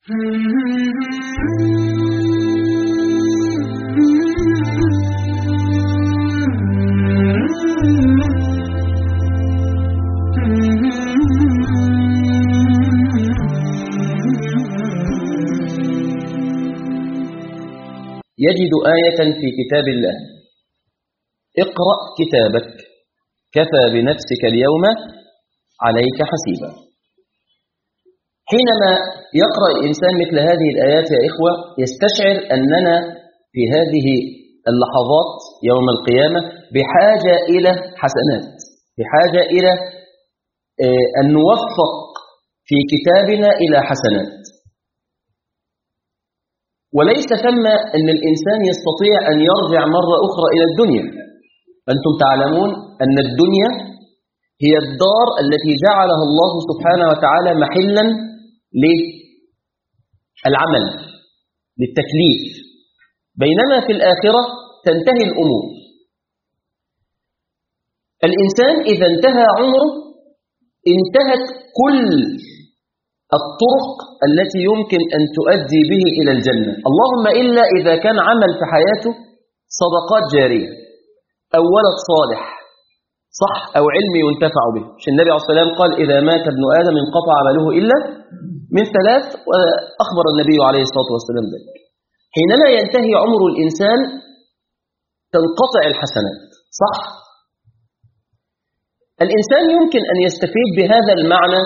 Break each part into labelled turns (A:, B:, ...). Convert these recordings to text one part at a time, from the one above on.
A: يجد آية في كتاب الله اقرأ كتابك كفى بنفسك اليوم عليك حسيبا حينما يقرأ الإنسان مثل هذه الآيات يا إخوة يستشعر أننا في هذه اللحظات يوم القيامة بحاجة إلى حسنات بحاجة إلى أن نوفق في كتابنا إلى حسنات وليس ثم أن الإنسان يستطيع أن يرجع مرة أخرى إلى الدنيا أنتم تعلمون أن الدنيا هي الدار التي جعلها الله سبحانه وتعالى محلا للعمل للتكليف بينما في الآخرة تنتهي الأمور الإنسان إذا انتهى عمره انتهت كل الطرق التي يمكن أن تؤدي به إلى الجنة اللهم إلا إذا كان عمل في حياته صدقات جارية أو ولد صالح صح أو علم ينتفع به مش النبي عليه الصلاة والسلام قال إذا مات ابن آدم انقطع عمله إلا من ثلاث وأخبر النبي عليه الصلاة والسلام ذلك حينما ينتهي عمر الإنسان تنقطع الحسنات صح الإنسان يمكن أن يستفيد بهذا المعنى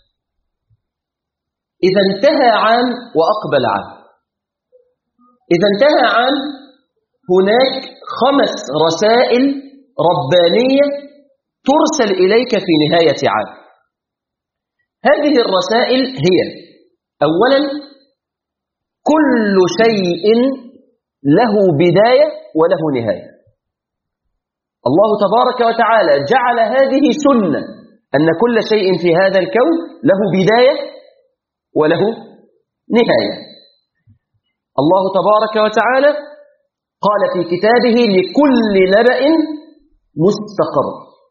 A: إذا انتهى عام وأقبل عام إذا انتهى عام هناك خمس رسائل ربانية ترسل إليك في نهاية عام هذه الرسائل هي أولا كل شيء له بداية وله نهاية الله تبارك وتعالى جعل هذه سنة أن كل شيء في هذا الكون له بداية وله نهاية الله تبارك وتعالى قال في كتابه لكل نبأ مستقر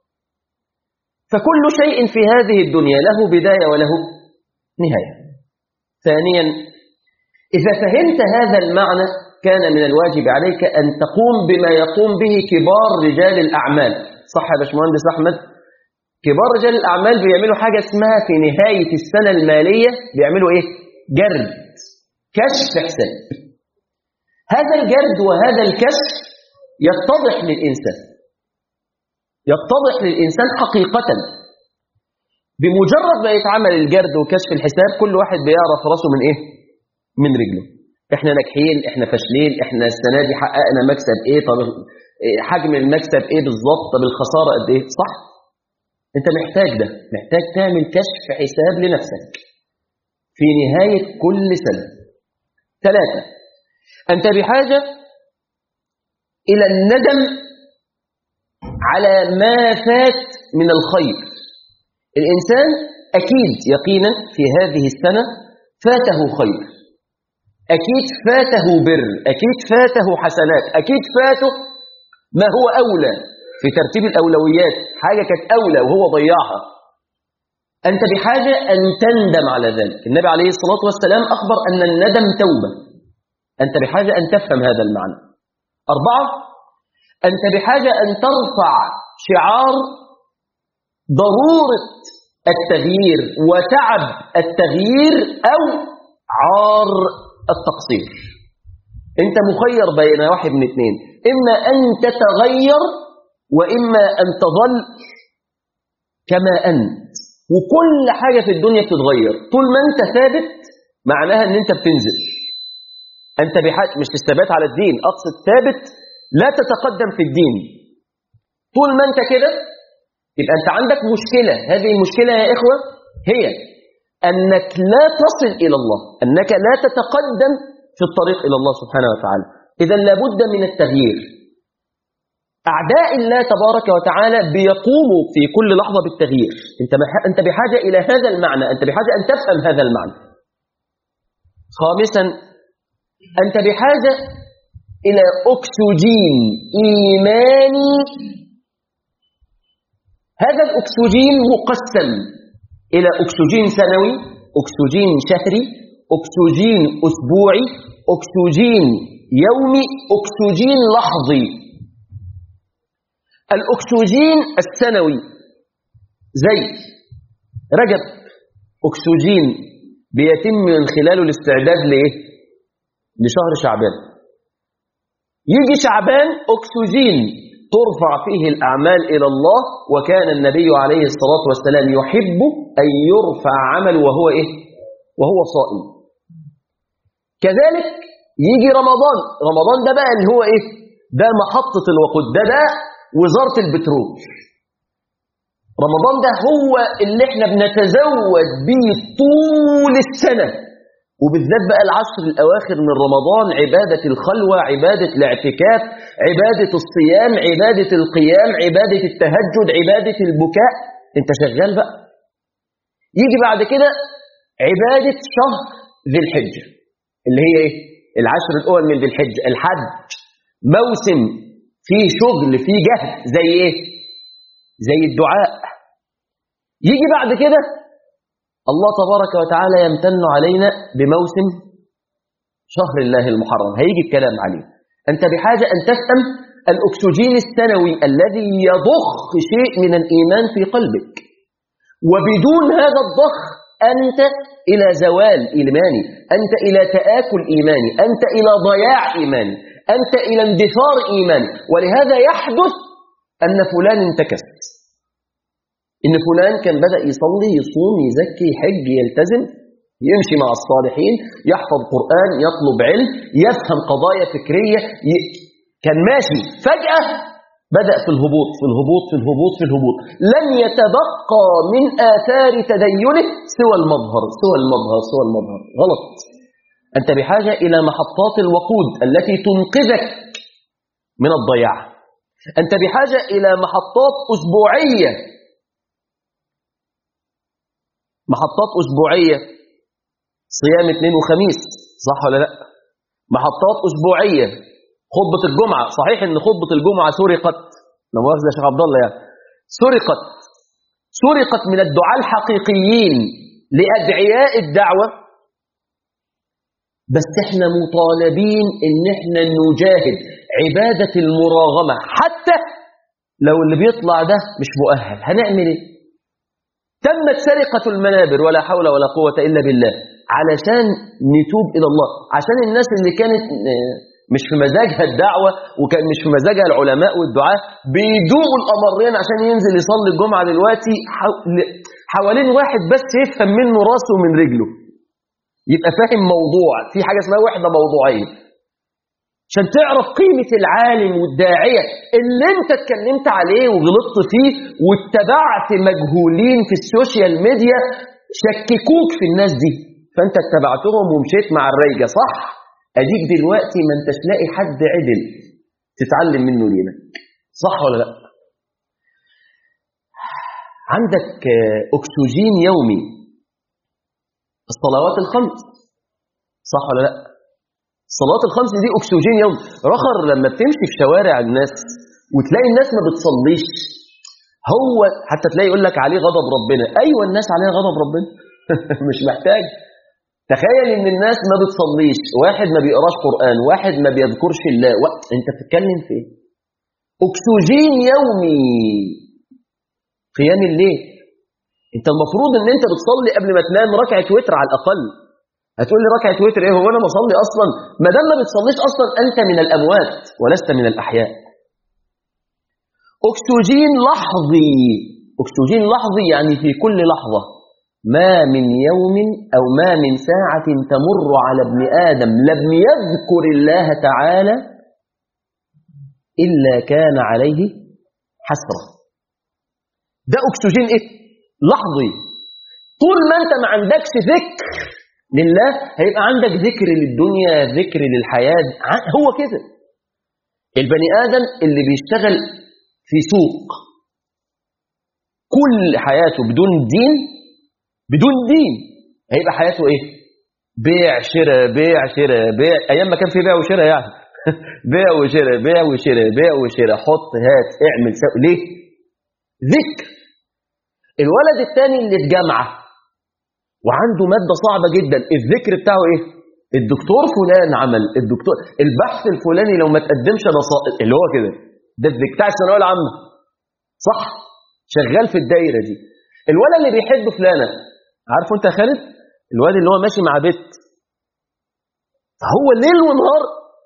A: فكل شيء في هذه الدنيا له بداية وله نهاية ثانيا إذا فهمت هذا المعنى كان من الواجب عليك أن تقوم بما يقوم به كبار رجال الأعمال صح يا باشمهندس أحمد كبار رجال الأعمال بيعملوا حاجة اسمها في نهاية السنة المالية بيعملوا إيه؟ جرد كشف حساب هذا الجرد وهذا الكشف يتضح للإنسان يتضح للإنسان حقيقة بمجرد ما يتعمل الجرد وكشف الحساب كل واحد بيعرف راسه من إيه؟ من رجله احنا ناجحين احنا فاشلين احنا السنة دي حققنا مكسب ايه طب حجم المكسب ايه بالظبط طب الخسارة قد ايه صح انت محتاج ده محتاج تعمل كشف حساب لنفسك في نهاية كل سنة ثلاثة أنت بحاجة إلى الندم على ما فات من الخير الإنسان أكيد يقينا في هذه السنة فاته خير أكيد فاته بر أكيد فاته حسنات أكيد فاته ما هو أولى في ترتيب الأولويات حاجة كانت أولى وهو ضيعها أنت بحاجة أن تندم على ذلك النبي عليه الصلاة والسلام أخبر أن الندم توبة أنت بحاجة أن تفهم هذا المعنى أربعة أنت بحاجة أن ترفع شعار ضرورة التغيير وتعب التغيير أو عار التقصير أنت مخير بين واحد من اثنين إما أن تتغير وإما أن تظل كما أنت وكل حاجة في الدنيا بتتغير طول ما أنت ثابت معناها أن أنت بتنزل أنت بحاجة مش الثبات على الدين أقصد ثابت لا تتقدم في الدين طول ما أنت كده يبقى أنت عندك مشكلة هذه المشكلة يا إخوة هي أنك لا تصل إلى الله أنك لا تتقدم في الطريق إلى الله سبحانه وتعالى إذا لابد من التغيير أعداء الله تبارك وتعالى بيقوموا في كل لحظة بالتغيير أنت أنت بحاجة إلى هذا المعنى أنت بحاجة أن تفهم هذا المعنى خامسا أنت بحاجة إلى أكسجين إيماني هذا الأكسجين مقسم إلى أكسجين سنوي أكسجين شهري أكسجين أسبوعي أكسجين يومي أكسجين لحظي الأكسجين السنوي زي رجب أكسجين بيتم من خلاله الاستعداد لإيه؟ لشهر شعبان يجي شعبان أكسجين ترفع فيه الأعمال إلى الله وكان النبي عليه الصلاة والسلام يحب أن يرفع عمل وهو إيه؟ وهو صائم كذلك يجي رمضان رمضان ده بقى اللي هو إيه؟ ده محطة الوقود ده ده وزارة البترول رمضان ده هو اللي احنا بنتزود بيه طول السنة وبالذات بقى العشر الأواخر من رمضان عبادة الخلوة عبادة الاعتكاف عبادة الصيام عبادة القيام عبادة التهجد عبادة البكاء انت شغال بقى يجي بعد كده عبادة شهر ذي الحجة اللي هي ايه العشر الأول من ذي الحجة الحج موسم فيه شغل فيه جهد زي ايه زي الدعاء يجي بعد كده الله تبارك وتعالى يمتن علينا بموسم شهر الله المحرم هيجي الكلام عليه أنت بحاجة أن تفهم الأكسجين السنوي الذي يضخ شيء من الإيمان في قلبك وبدون هذا الضخ أنت إلى زوال إيماني أنت إلى تآكل إيماني أنت إلى ضياع إيماني أنت إلى اندثار إيماني ولهذا يحدث أن فلان انتكس إن فلان كان بدأ يصلي يصوم يزكي يحج يلتزم يمشي مع الصالحين يحفظ قرآن يطلب علم يفهم قضايا فكرية ي... كان ماشي فجأة بدأ في الهبوط في الهبوط في الهبوط في الهبوط لم يتبقى من آثار تدينه سوى المظهر سوى المظهر سوى المظهر غلط أنت بحاجة إلى محطات الوقود التي تنقذك من الضياع أنت بحاجة إلى محطات أسبوعية محطات أسبوعية صيام اثنين وخميس صح ولا لا محطات أسبوعية خطبة الجمعة صحيح ان خطبة الجمعة سرقت لا مؤاخذة يا شيخ عبد الله يعني سرقت سرقت من الدعاء الحقيقيين لأدعياء الدعوة بس احنا مطالبين ان احنا نجاهد عبادة المراغمة حتى لو اللي بيطلع ده مش مؤهل هنعمل ايه تمت سرقة المنابر ولا حول ولا قوة إلا بالله علشان نتوب إلى الله عشان الناس اللي كانت مش في مزاجها الدعوة وكان مش في مزاجها العلماء والدعاء بيدوقوا الأمرين عشان ينزل يصلي الجمعة دلوقتي حوالين واحد بس يفهم منه راسه ومن رجله يبقى فاهم موضوع في حاجة اسمها وحدة موضوعية عشان تعرف قيمة العالم والداعية اللي انت اتكلمت عليه وغلطت فيه واتبعت مجهولين في السوشيال ميديا شككوك في الناس دي فانت اتبعتهم ومشيت مع الريجة صح اديك دلوقتي ما انتش لاقي حد عدل تتعلم منه لينا صح ولا لا عندك اكسجين يومي الصلوات الخمس صح ولا لا الصلوات الخمس دي اكسجين يوم رخر لما بتمشي في شوارع الناس وتلاقي الناس ما بتصليش هو حتى تلاقي يقول لك عليه غضب ربنا ايوه الناس عليها غضب ربنا مش محتاج تخيل ان الناس ما بتصليش واحد ما بيقراش قران واحد ما بيذكرش الله و... انت بتتكلم في ايه اكسجين يومي قيام الليل انت المفروض ان انت بتصلي قبل ما تنام ركعه وتر على الاقل هتقول لي ركعه وتر ايه هو انا بصلي اصلا ما دام ما بتصليش اصلا انت من الاموات ولست من الاحياء اكسجين لحظي اكسجين لحظي يعني في كل لحظه ما من يوم او ما من ساعه تمر على ابن ادم لم يذكر الله تعالى الا كان عليه حسره ده اكسجين ايه لحظي طول ما انت ما عندكش ذكر لله هيبقى عندك ذكر للدنيا ذكر للحياة هو كده البني آدم اللي بيشتغل في سوق كل حياته بدون دين بدون دين هيبقى حياته ايه بيع شراء بيع شراء بيع ايام ما كان في بيع وشراء يعني بيع وشراء بيع وشراء بيع وشراء حط هات اعمل سوي ليه ذكر الولد الثاني اللي في جامعه وعنده مادة صعبة جدا الذكر بتاعه ايه الدكتور فلان عمل الدكتور البحث الفلاني لو ما تقدمش نصائح اللي هو كده ده الذكر بتاع الثانويه العامه صح شغال في الدايره دي الولد اللي بيحب فلانه عارفه انت يا خالد الواد اللي هو ماشي مع بنت فهو ليل ونهار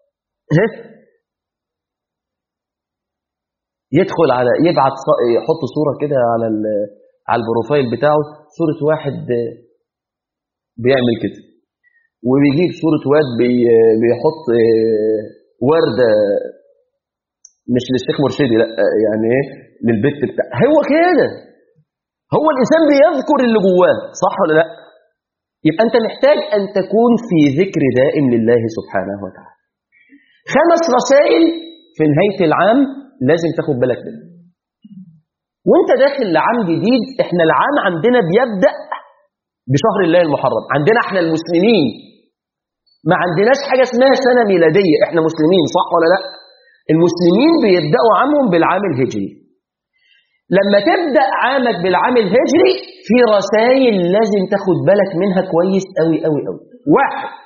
A: يدخل على يبعت يحط صوره كده على على البروفايل بتاعه صوره واحد بيعمل كده وبيجيب صوره واد بي بيحط ورده مش للشيخ مرشدي لا يعني ايه للبت بتاع هو كده هو الانسان بيذكر اللي جواه صح ولا لا يبقى انت محتاج ان تكون في ذكر دائم لله سبحانه وتعالى خمس رسائل في نهايه العام لازم تاخد بالك منها وانت داخل لعام جديد احنا العام عندنا بيبدا بشهر الله المحرم عندنا احنا المسلمين ما عندناش حاجه اسمها سنه ميلاديه احنا مسلمين صح ولا لا المسلمين بيبداوا عامهم بالعام الهجري لما تبدا عامك بالعام الهجري في رسائل لازم تاخد بالك منها كويس قوي قوي قوي واحد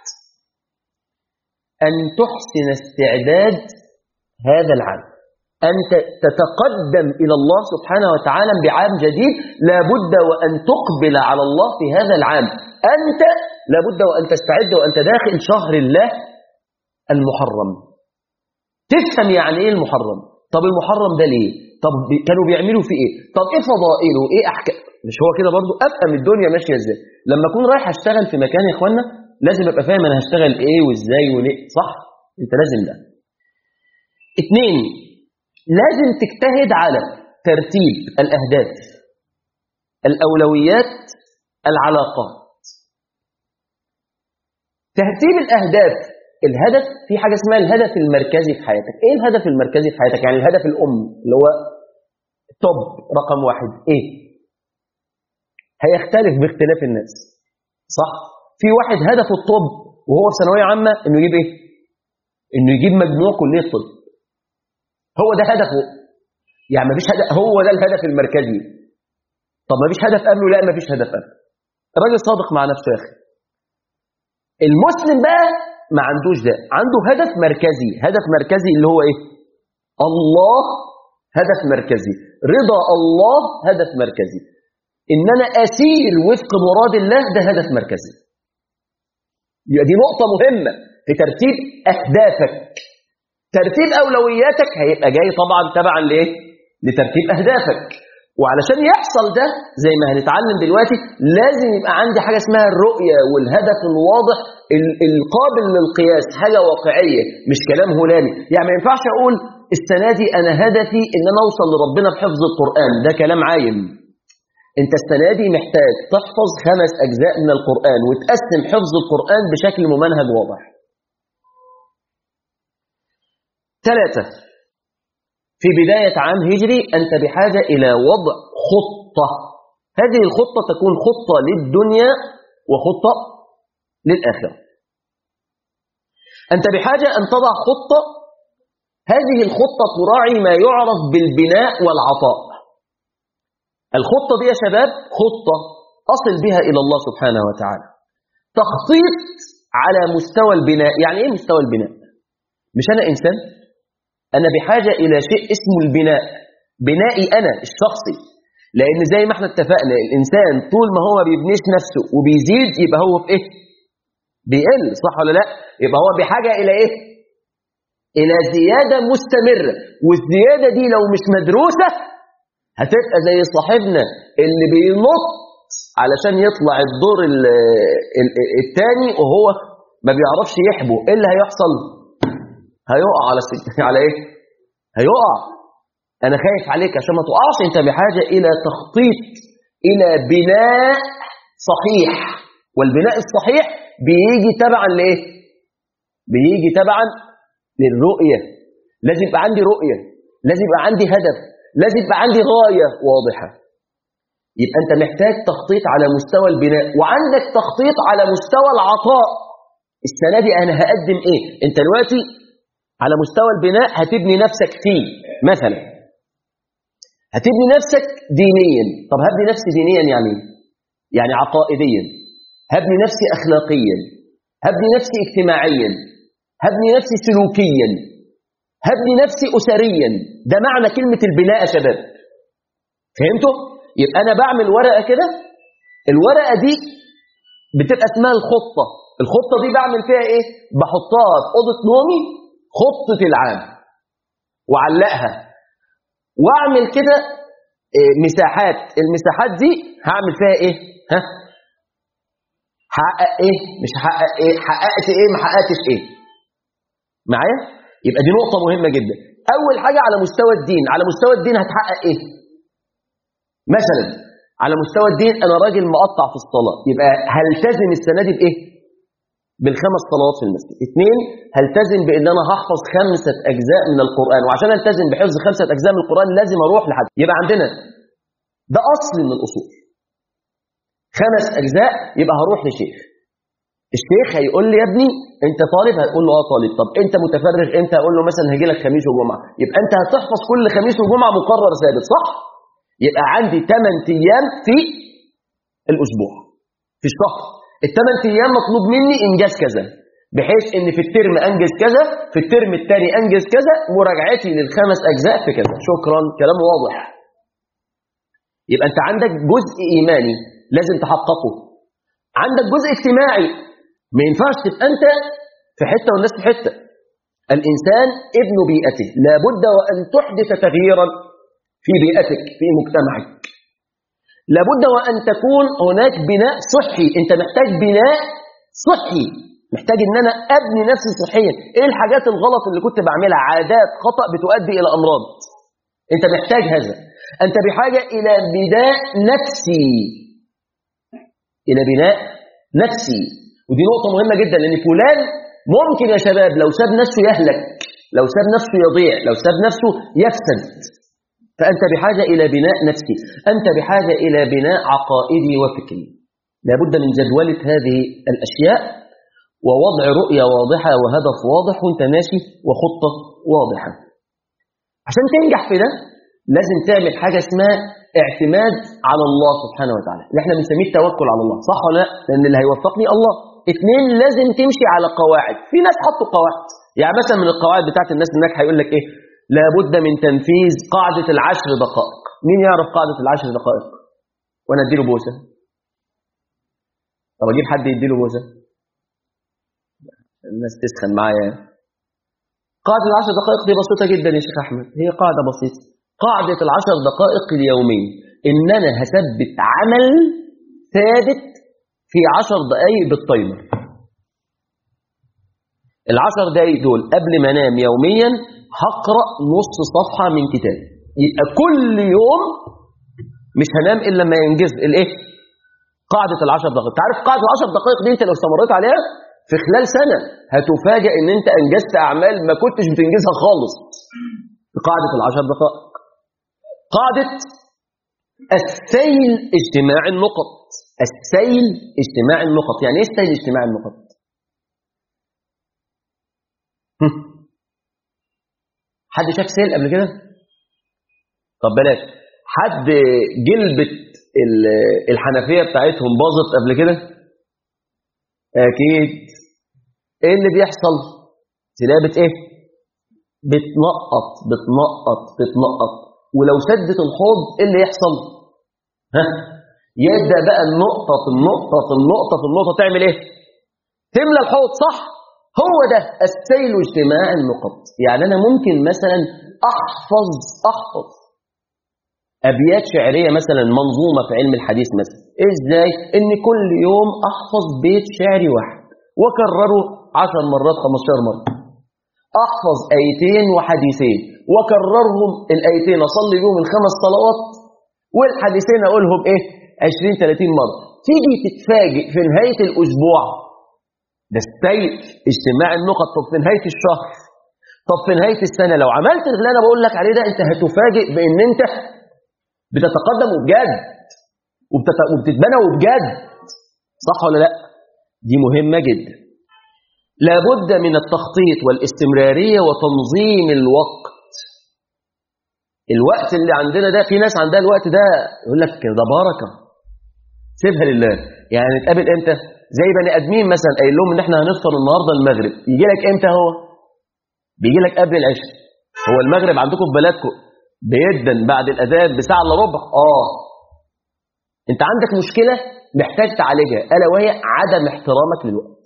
A: ان تحسن استعداد هذا العام أن تتقدم إلى الله سبحانه وتعالى بعام جديد لابد وأن تقبل على الله في هذا العام أنت لابد وأن تستعد وأنت داخل شهر الله المحرم تفهم يعني إيه المحرم طب المحرم ده ليه طب كانوا بيعملوا فيه إيه طب إيه فضائله إيه أحكام مش هو كده برضو أفهم الدنيا ماشية إزاي لما أكون رايح أشتغل في مكان يا إخوانا لازم أبقى فاهم أنا هشتغل إيه وإزاي وليه صح أنت لازم ده اثنين لازم تجتهد على ترتيب الأهداف الأولويات العلاقات ترتيب الأهداف الهدف في حاجة اسمها الهدف المركزي في حياتك ايه الهدف المركزي في حياتك يعني الهدف الأم اللي هو توب رقم واحد ايه هيختلف باختلاف الناس صح في واحد هدفه الطب وهو في ثانويه عامه انه يجيب ايه انه يجيب مجموع كليه طب هو ده هدفه يعني مفيش هدف هو ده الهدف المركزي طب مفيش هدف قبله لا مفيش هدف قبله الراجل صادق مع نفسه يا اخي المسلم بقى ما عندوش ده عنده هدف مركزي هدف مركزي اللي هو ايه الله هدف مركزي رضا الله هدف مركزي ان انا اسير وفق مراد الله ده هدف مركزي يبقى دي نقطة مهمة في ترتيب أهدافك ترتيب أولوياتك هيبقى جاي طبعا تبعا لإيه؟ لترتيب أهدافك وعلشان يحصل ده زي ما هنتعلم دلوقتي لازم يبقى عندي حاجة اسمها الرؤية والهدف الواضح القابل للقياس حاجة واقعية مش كلام هلالي يعني ما ينفعش أقول السنة دي أنا هدفي إن أنا أوصل لربنا بحفظ القرآن ده كلام عايم انت السنة دي محتاج تحفظ خمس أجزاء من القرآن وتقسم حفظ القرآن بشكل ممنهج واضح ثلاثة في بداية عام هجري أنت بحاجة إلى وضع خطة هذه الخطة تكون خطة للدنيا وخطة للآخرة أنت بحاجة أن تضع خطة هذه الخطة تراعي ما يعرف بالبناء والعطاء الخطة دي يا شباب خطة أصل بها إلى الله سبحانه وتعالى تخطيط على مستوى البناء يعني إيه مستوى البناء مش أنا إنسان أنا بحاجة إلى شيء اسمه البناء بنائي أنا الشخصي لأن زي ما احنا اتفقنا الإنسان طول ما هو بيبنيش نفسه وبيزيد يبقى هو في إيه بيقل صح ولا لا يبقى هو بحاجة إلى إيه إلى زيادة مستمرة والزيادة دي لو مش مدروسة هتبقى زي صاحبنا اللي بينط علشان يطلع الدور الثاني وهو ما بيعرفش يحبه ايه اللي هيحصل هيقع على السجن على ايه هيقع انا خايف عليك عشان ما تقعش انت بحاجه الى تخطيط الى بناء صحيح والبناء الصحيح بيجي تبعا لايه بيجي تبعا للرؤيه لازم يبقى عندي رؤيه لازم يبقى عندي هدف لازم يبقى عندي غاية واضحة يبقى أنت محتاج تخطيط على مستوى البناء وعندك تخطيط على مستوى العطاء السنة دي أنا هقدم إيه أنت دلوقتي على مستوى البناء هتبني نفسك فيه مثلا هتبني نفسك دينيا طب هبني نفسي دينيا يعني يعني عقائديا هبني نفسي أخلاقيا هبني نفسي اجتماعيا هبني نفسي سلوكيا هبني نفسي أسريا ده معنى كلمة البناء يا شباب فهمتوا؟ يبقى أنا بعمل ورقة كده الورقة دي بتبقى اسمها الخطة الخطة دي بعمل فيها ايه بحطها في أوضة نومي خطة العام وعلقها واعمل كده إيه مساحات المساحات دي هعمل فيها ايه ها حقق ايه مش حقق ايه حققت ايه ما حققتش ايه معايا يبقى دي نقطة مهمة جدا اول حاجة على مستوى الدين على مستوى الدين هتحقق ايه مثلا على مستوى الدين انا راجل مقطع في الصلاة يبقى هلتزم السنة دي بايه بالخمس صلوات في المسجد اثنين هلتزم بان انا هحفظ خمسة اجزاء من القرآن وعشان التزم بحفظ خمسة اجزاء من القرآن لازم اروح لحد يبقى عندنا ده اصل من الاصول خمس اجزاء يبقى هروح لشيخ الشيخ هيقول لي يا ابني انت طالب هتقول له اه طالب طب انت متفرغ امتى هقول له مثلا هجي لك خميس وجمعه يبقى انت هتحفظ كل خميس وجمعه مقرر ثابت صح يبقى عندي 8 ايام في الاسبوع في الشهر الثمان ايام مطلوب مني انجاز كذا بحيث ان في الترم انجز كذا في الترم الثاني انجز كذا مراجعتي للخمس اجزاء في كذا شكرا كلام واضح يبقى انت عندك جزء ايماني لازم تحققه عندك جزء اجتماعي ما ينفعش تبقى انت في حته والناس في حته الانسان ابن بيئته لابد وان تحدث تغييرا في بيئتك في مجتمعك لابد وان تكون هناك بناء صحي انت محتاج بناء صحي محتاج ان انا ابني نفسي صحيا ايه الحاجات الغلط اللي كنت بعملها عادات خطا بتؤدي الى امراض انت محتاج هذا انت بحاجه الى بناء نفسي الى بناء نفسي ودي نقطه مهمه جدا لان فلان ممكن يا شباب لو ساب نفسه يهلك لو ساب نفسه يضيع لو ساب نفسه يفسد فانت بحاجه الى بناء نفسي انت بحاجه الى بناء عقائدي وفكري لابد من جدوله هذه الاشياء ووضع رؤيه واضحه وهدف واضح وانت ماشي وخطه واضحه عشان تنجح في ده لازم تعمل حاجه اسمها اعتماد على الله سبحانه وتعالى اللي احنا بنسميه التوكل على الله صح ولا لا لان اللي هيوفقني الله اثنين لازم تمشي على قواعد في ناس حطوا قواعد يعني مثلا من القواعد بتاعت الناس هناك هيقول لك ايه لابد من تنفيذ قاعده العشر دقائق مين يعرف قاعده العشر دقائق وانا اديله بوسه طب اجيب حد يديله بوسه الناس تسخن معايا قاعده العشر دقائق دي بسيطه جدا يا شيخ احمد هي قاعده بسيطه قاعدة العشر دقائق اليومية إن أنا هثبت عمل ثابت في عشر دقائق بالتايمر العشر دقائق دول قبل ما أنام يوميا هقرأ نص صفحة من كتاب يبقى كل يوم مش هنام إلا لما ينجز الإيه؟ قاعدة العشر دقائق تعرف قاعدة العشر دقائق دي أنت لو استمريت عليها في خلال سنة هتفاجئ إن أنت أنجزت أعمال ما كنتش بتنجزها خالص بقاعدة العشر دقائق قاعدة السيل اجتماع النقط السيل اجتماع النقط يعني ايه السيل اجتماع النقط حد شاف سيل قبل كده طب بلاش حد جلبة الحنفية بتاعتهم باظت قبل كده اكيد ايه اللي بيحصل تلاقي بت ايه بتنقط بتنقط بتنقط ولو سدت الحوض ايه اللي يحصل ها يبدا بقى النقطه في النقطه في النقطه في النقطه تعمل ايه تملى الحوض صح هو ده السيل اجتماع النقط يعني انا ممكن مثلا احفظ احفظ ابيات شعريه مثلا منظومه في علم الحديث مثلا ازاي ان كل يوم احفظ بيت شعري واحد واكرره 10 مرات 15 مره احفظ ايتين وحديثين وكررهم الايتين اصلي بيهم الخمس صلوات والحديثين اقولهم ايه 20 30 مره تيجي تتفاجئ في نهايه الاسبوع ده ستيل اجتماع النقط طب في نهايه الشهر طب في نهايه السنه لو عملت اللي انا بقول لك عليه ده انت هتفاجئ بان انت بتتقدم وبجد وبتت... وبتتبنى وبجد صح ولا لا دي مهمه جدا لابد من التخطيط والاستمراريه وتنظيم الوقت الوقت اللي عندنا ده في ناس عندها الوقت ده يقول لك ده بركه سيبها لله يعني نتقابل امتى زي بني ادمين مثلا قايل لهم ان احنا هنفطر النهارده المغرب يجي لك امتى هو بيجي لك قبل العشاء هو المغرب عندكم في بلدكم بيدن بعد الاذان بساعه الا ربع اه انت عندك مشكله محتاج تعالجها الا وهي عدم احترامك للوقت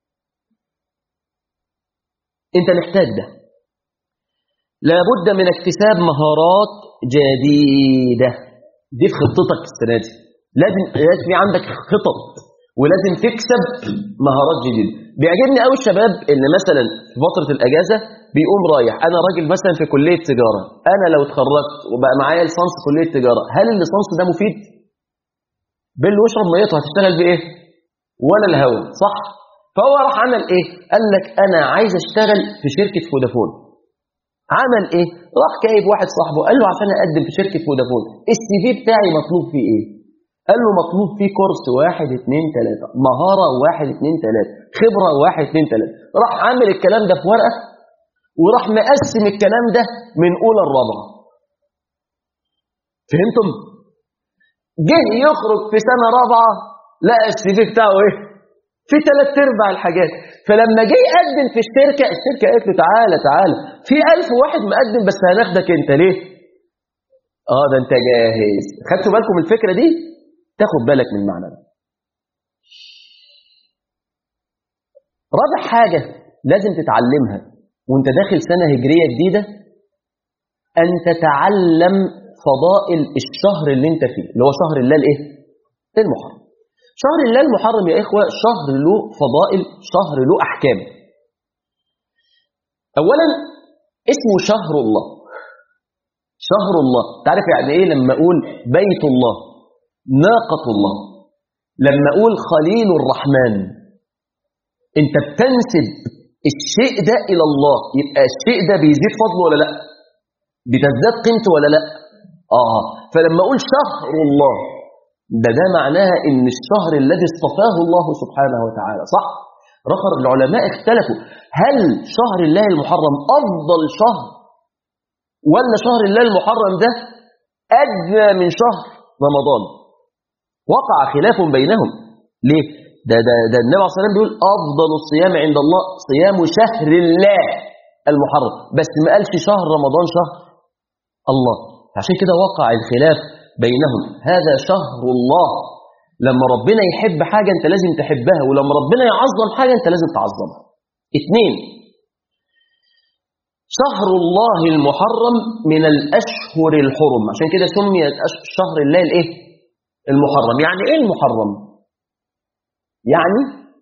A: انت محتاج ده لابد من اكتساب مهارات جديده دي في خطتك السنه دي لازم لازم في عندك خطط ولازم تكسب مهارات جديده بيعجبني قوي الشباب اللي مثلا في فتره الاجازه بيقوم رايح انا راجل مثلا في كليه تجاره انا لو اتخرجت وبقى معايا ليسانس في كليه تجاره هل الليسانس ده مفيد بل واشرب ميته هتشتغل بايه ولا الهوا صح فهو راح عمل ايه قال لك انا عايز اشتغل في شركه فودافون عمل ايه راح جايب واحد صاحبه قال له عشان اقدم في شركه فودافون السي في بتاعي مطلوب فيه ايه قال له مطلوب فيه كورس واحد اتنين تلاتة مهارة واحد اتنين تلاتة خبرة واحد اتنين تلاتة راح عامل الكلام ده في ورقة وراح مقسم الكلام ده من أولى الرابعة فهمتم؟ جه يخرج في سنة رابعة لقى السي في بتاعه ايه؟ في ثلاث ارباع الحاجات فلما جه يقدم في الشركة الشركة قالت له تعالى تعالى في ألف واحد مقدم بس هناخدك انت ليه؟ اه ده انت جاهز خدتوا بالكم من الفكرة دي؟ تاخد بالك من المعنى ده رابع حاجة لازم تتعلمها وانت داخل سنة هجرية جديدة أن تتعلم فضائل الشهر اللي انت فيه اللي هو شهر الله الايه؟ المحرم شهر الله المحرم يا إخوة شهر له فضائل شهر له أحكام أولا اسمه شهر الله شهر الله تعرف يعني ايه لما اقول بيت الله ناقة الله لما أقول خليل الرحمن أنت بتنسب الشيء ده إلى الله يبقى الشيء ده بيزيد فضله ولا لا بتزداد قيمته ولا لا آه فلما أقول شهر الله ده ده معناها إن الشهر الذي اصطفاه الله سبحانه وتعالى صح رخر العلماء اختلفوا هل شهر الله المحرم أفضل شهر ولا شهر الله المحرم ده أدنى من شهر رمضان وقع خلاف بينهم ليه ده ده ده النبي عليه الصلاه والسلام بيقول افضل الصيام عند الله صيام شهر الله المحرم بس ما قالش شهر رمضان شهر الله عشان كده وقع الخلاف بينهم هذا شهر الله لما ربنا يحب حاجه انت لازم تحبها ولما ربنا يعظم حاجه انت لازم تعظمها اثنين شهر الله المحرم من الاشهر الحرم عشان كده سمي شهر الله الايه المحرم يعني ايه المحرم يعني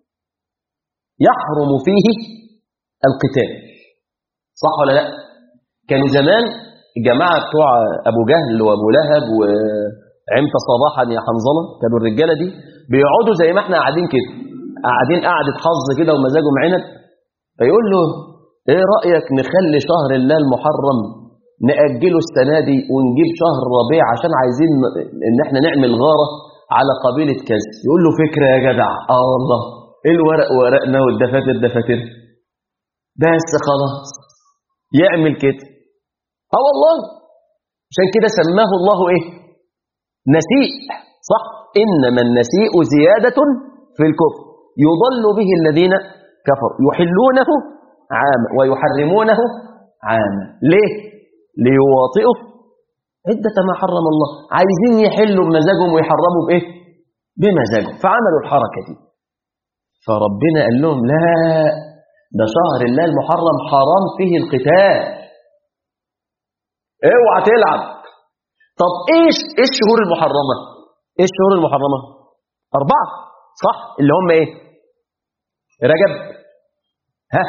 A: يحرم فيه القتال صح ولا لا كانوا زمان الجماعة بتوع أبو جهل وأبو لهب وعمت صباحا يا حنظلة كانوا الرجالة دي بيقعدوا زي ما احنا قاعدين كده قاعدين قعدة حظ كده ومزاجهم عنب فيقول له ايه رأيك نخلي شهر الله المحرم نأجله السنة دي ونجيب شهر ربيع عشان عايزين ان احنا نعمل غارة على قبيلة كذا يقول له فكرة يا جدع اه والله الورق ورقنا والدفاتر دفاتر بس خلاص يعمل كده اه والله عشان كده سماه الله ايه نسيء صح انما النسيء زيادة في الكفر يضل به الذين كفروا يحلونه عاما ويحرمونه عاما ليه ليواطئوا عدة ما حرم الله عايزين يحلوا بمزاجهم ويحرموا بإيه بمزاجهم فعملوا الحركة دي فربنا قال لهم لا ده شهر الله المحرم حرام فيه القتال اوعى تلعب طب ايش ايه الشهور المحرمة ايه الشهور المحرمة أربعة صح اللي هم ايه رجب ها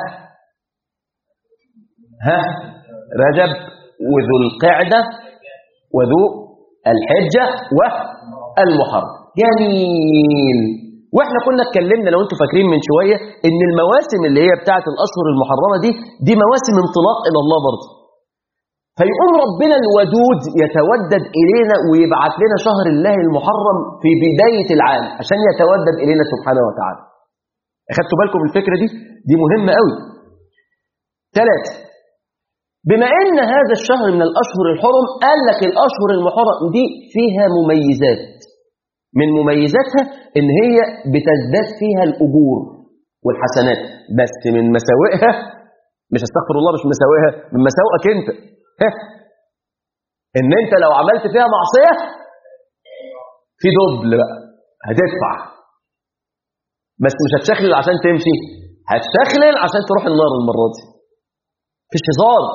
A: ها رجب وذو القعدة وذو الحجة والمحرم جميل واحنا كنا اتكلمنا لو انتم فاكرين من شوية ان المواسم اللي هي بتاعت الاشهر المحرمة دي دي مواسم انطلاق الى الله برضه فيقوم ربنا الودود يتودد الينا ويبعث لنا شهر الله المحرم في بداية العام عشان يتودد الينا سبحانه وتعالى اخدتوا بالكم من الفكرة دي دي مهمة قوي ثلاثة بما ان هذا الشهر من الاشهر الحرم قال لك الاشهر المحرم دي فيها مميزات من مميزاتها ان هي بتزداد فيها الاجور والحسنات بس من مساوئها مش استغفر الله مش مساوئها من مساوئك انت ها ان انت لو عملت فيها معصيه في دبل بقى هتدفع بس مش هتشخلل عشان تمشي هتشخلل عشان تروح النار المره دي مفيش هزار